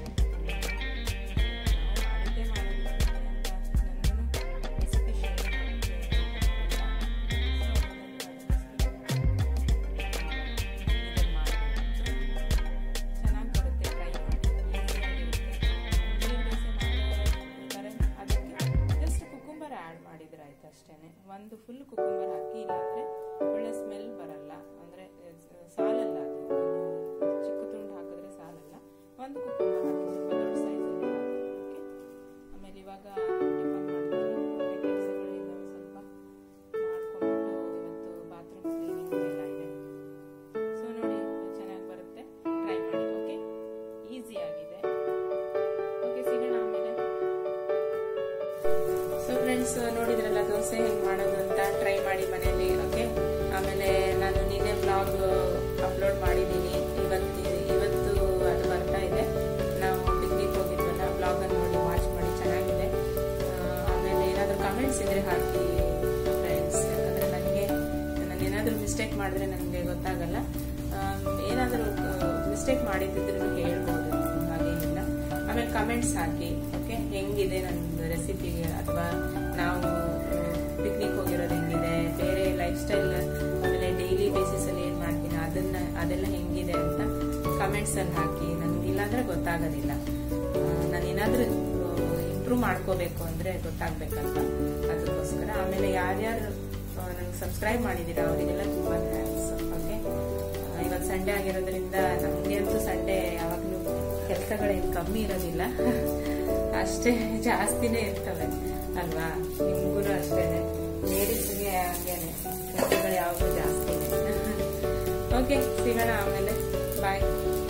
ನಾವು ಮಾಡಿದ್ದೇ ಮಾಡೋದು ಅಂತ ನನಗೂ ರೆಸಿಪಿ ಶೇರ್ ಮಾಡೋಕ್ಕೆ ಚೆನ್ನಾಗಿ ಬರುತ್ತೆ ಟ್ರೈ ಮಾಡಿ ಈಸಿಯಾಗಿರುತ್ತೆ ನೀರು ದೋಸೆ ಮಾಡ್ಬೇಕಾದ್ರೆ ಅದಕ್ಕೆ ಜಸ್ಟ್ ಕುಕುಂಬರ್ ಆ್ಯಡ್ ಮಾಡಿದ್ರೆ ಆಯ್ತು ಅಷ್ಟೇ ಒಂದು ಫುಲ್ ಕುಕುಂಬರ್ ಹಾಕಿ ಇಲ್ಲಾಂದರೆ ಒಳ್ಳೆ ಸ್ಮೆಲ್ ಬರಲ್ಲ ಅಂದರೆ ಸಾಲಲ್ಲ ಅದು ಒಂದು ಚಿಕ್ಕ ತುಂಡು ಹಾಕಿದ್ರೆ ಸಾಲಲ್ಲ ಒಂದು ಕುಕುಂಬರ್ ಹಾಕಿ ಸ್ವಲ್ಪ ದೊಡ್ಡ ಸೈಜಲ್ಲಿ ಹಾಕಿ ಓಕೆ ಆಮೇಲೆ ಇವಾಗ ಟಿಫನ್ ಮಾಡ್ತೀನಿ ಮತ್ತೆ ಕೆಲಸಗಳಿಂದ ಸ್ವಲ್ಪ ಮಾಡ್ಕೊಂಡ್ಬಿಟ್ಟು ಇವತ್ತು ಬಾತ್ರೂಮ್ ಕ್ಲೀನಿಂಗ್ ಎಲ್ಲ ಇದೆ ಸೊ ನೋಡಿ ಚೆನ್ನಾಗಿ ಬರುತ್ತೆ ಟ್ರೈ ಮಾಡಿ ಓಕೆ ಈಸಿ ಆಗಿದೆ ಓಕೆ ಸಿಗೋಣ ಆಮೇಲೆ ಸೊ ಫ್ರೆಂಡ್ಸ್ ನೋಡಿದ್ರಲ್ಲ ದೋಸೆ ಹೆಂಗೆ ಮಾಡೋದು ಅಂತ ಟ್ರೈ ಮಾಡಿ ಮನೆಯಲ್ಲಿ ಓಕೆ ಆಮೇಲೆ ನಾನು ನಿನ್ನೆ ಬ್ಲಾಗ್ ಅಪ್ಲೋಡ್ ಮಾಡಿದ್ದೀನಿ ಇವತ್ತು ಇವತ್ತು ಅದು ಬರ್ತಾ ಇದೆ ನಾವು ಪಿಕ್ನಿಕ್ ಹೋಗಿದ್ವಲ್ಲ ಬ್ಲಾಗನ್ನು ನೋಡಿ ವಾಚ್ ಮಾಡಿ ಚೆನ್ನಾಗಿದೆ ಆ, ಆಮೇಲೆ ಏನಾದರೂ ಕಮೆಂಟ್ಸ್ ಇದ್ರೆ ಹಾಕಿ ಫ್ರೆಂಡ್ಸ್ ಯಾಕಂದರೆ ನನಗೆ ನಾನು ಏನಾದರೂ ಮಿಸ್ಟೇಕ್ ಮಾಡಿದ್ರೆ ನನಗೆ ಗೊತ್ತಾಗಲ್ಲ ಏನಾದರೂ ಮಿಸ್ಟೇಕ್ ಮಾಡಿದ್ದಿದ್ರು ಹೇಳ್ಬೋದು ಹಾಗೇನಿಲ್ಲ ಆಮೇಲೆ ಕಮೆಂಟ್ಸ್ ಹಾಕಿ ಓಕೆ ಹೆಂಗಿದೆ ನನ್ನ ರೆಸಿಪಿಗೆ ಅಥವಾ ನಾವು ಪಿಕ್ನಿಕ್ ಹೋಗಿರೋದು ಹೆಂಗಿದೆ ಬೇರೆ ಲೈಫ್ ಸ್ಟೈಲ್ ಆಮೇಲೆ ಡೈಲಿ ಬೇಸಿಸಲ್ಲಿ ಏನು ಮಾಡ್ತೀನಿ ಅದನ್ನ ಅದೆಲ್ಲ ಹೆಂಗಿದೆ ಅಂತ ಕಮೆಂಟ್ಸಲ್ಲಿ ಹಾಕಿ ನನಗೆ ಇಲ್ಲಾಂದ್ರೆ ಗೊತ್ತಾಗೋದಿಲ್ಲ ನಾನು ಏನಾದರೂ ಇಂಪ್ರೂವ್ ಮಾಡ್ಕೋಬೇಕು ಅಂದರೆ ಗೊತ್ತಾಗಬೇಕಲ್ವ ಅದಕ್ಕೋಸ್ಕರ ಆಮೇಲೆ ಯಾರ್ಯಾರು ನಂಗೆ ಸಬ್ಸ್ಕ್ರೈಬ್ ಮಾಡಿದ್ದೀರಾ ಅವರಿಗೆಲ್ಲ ತುಂಬ ಥ್ಯಾಂಕ್ಸ್ ಓಕೆ ಇವಾಗ ಸಂಡೇ ಆಗಿರೋದ್ರಿಂದ ನಮಗೆ ಅಂತೂ ಸಂಡೇ ಯಾವಾಗಲೂ ಕೆಲಸಗಳೇನು ಕಮ್ಮಿ ಇರೋದಿಲ್ಲ ಅಷ್ಟೇ ಜಾಸ್ತಿನೇ ಇರ್ತವೆ ಅಲ್ವಾ ನಿಮಗೂ ಅಷ್ಟೇನೆ ಲೇಡೀಸ್ಗೆ ಹಂಗೇನೆ ಕೆಲಸಗಳು ಯಾವಾಗಲೂ ಜಾಸ್ತಿನೇ ಓಕೆ ಸಿಗೋಣ ಆಮೇಲೆ ಬಾಯ್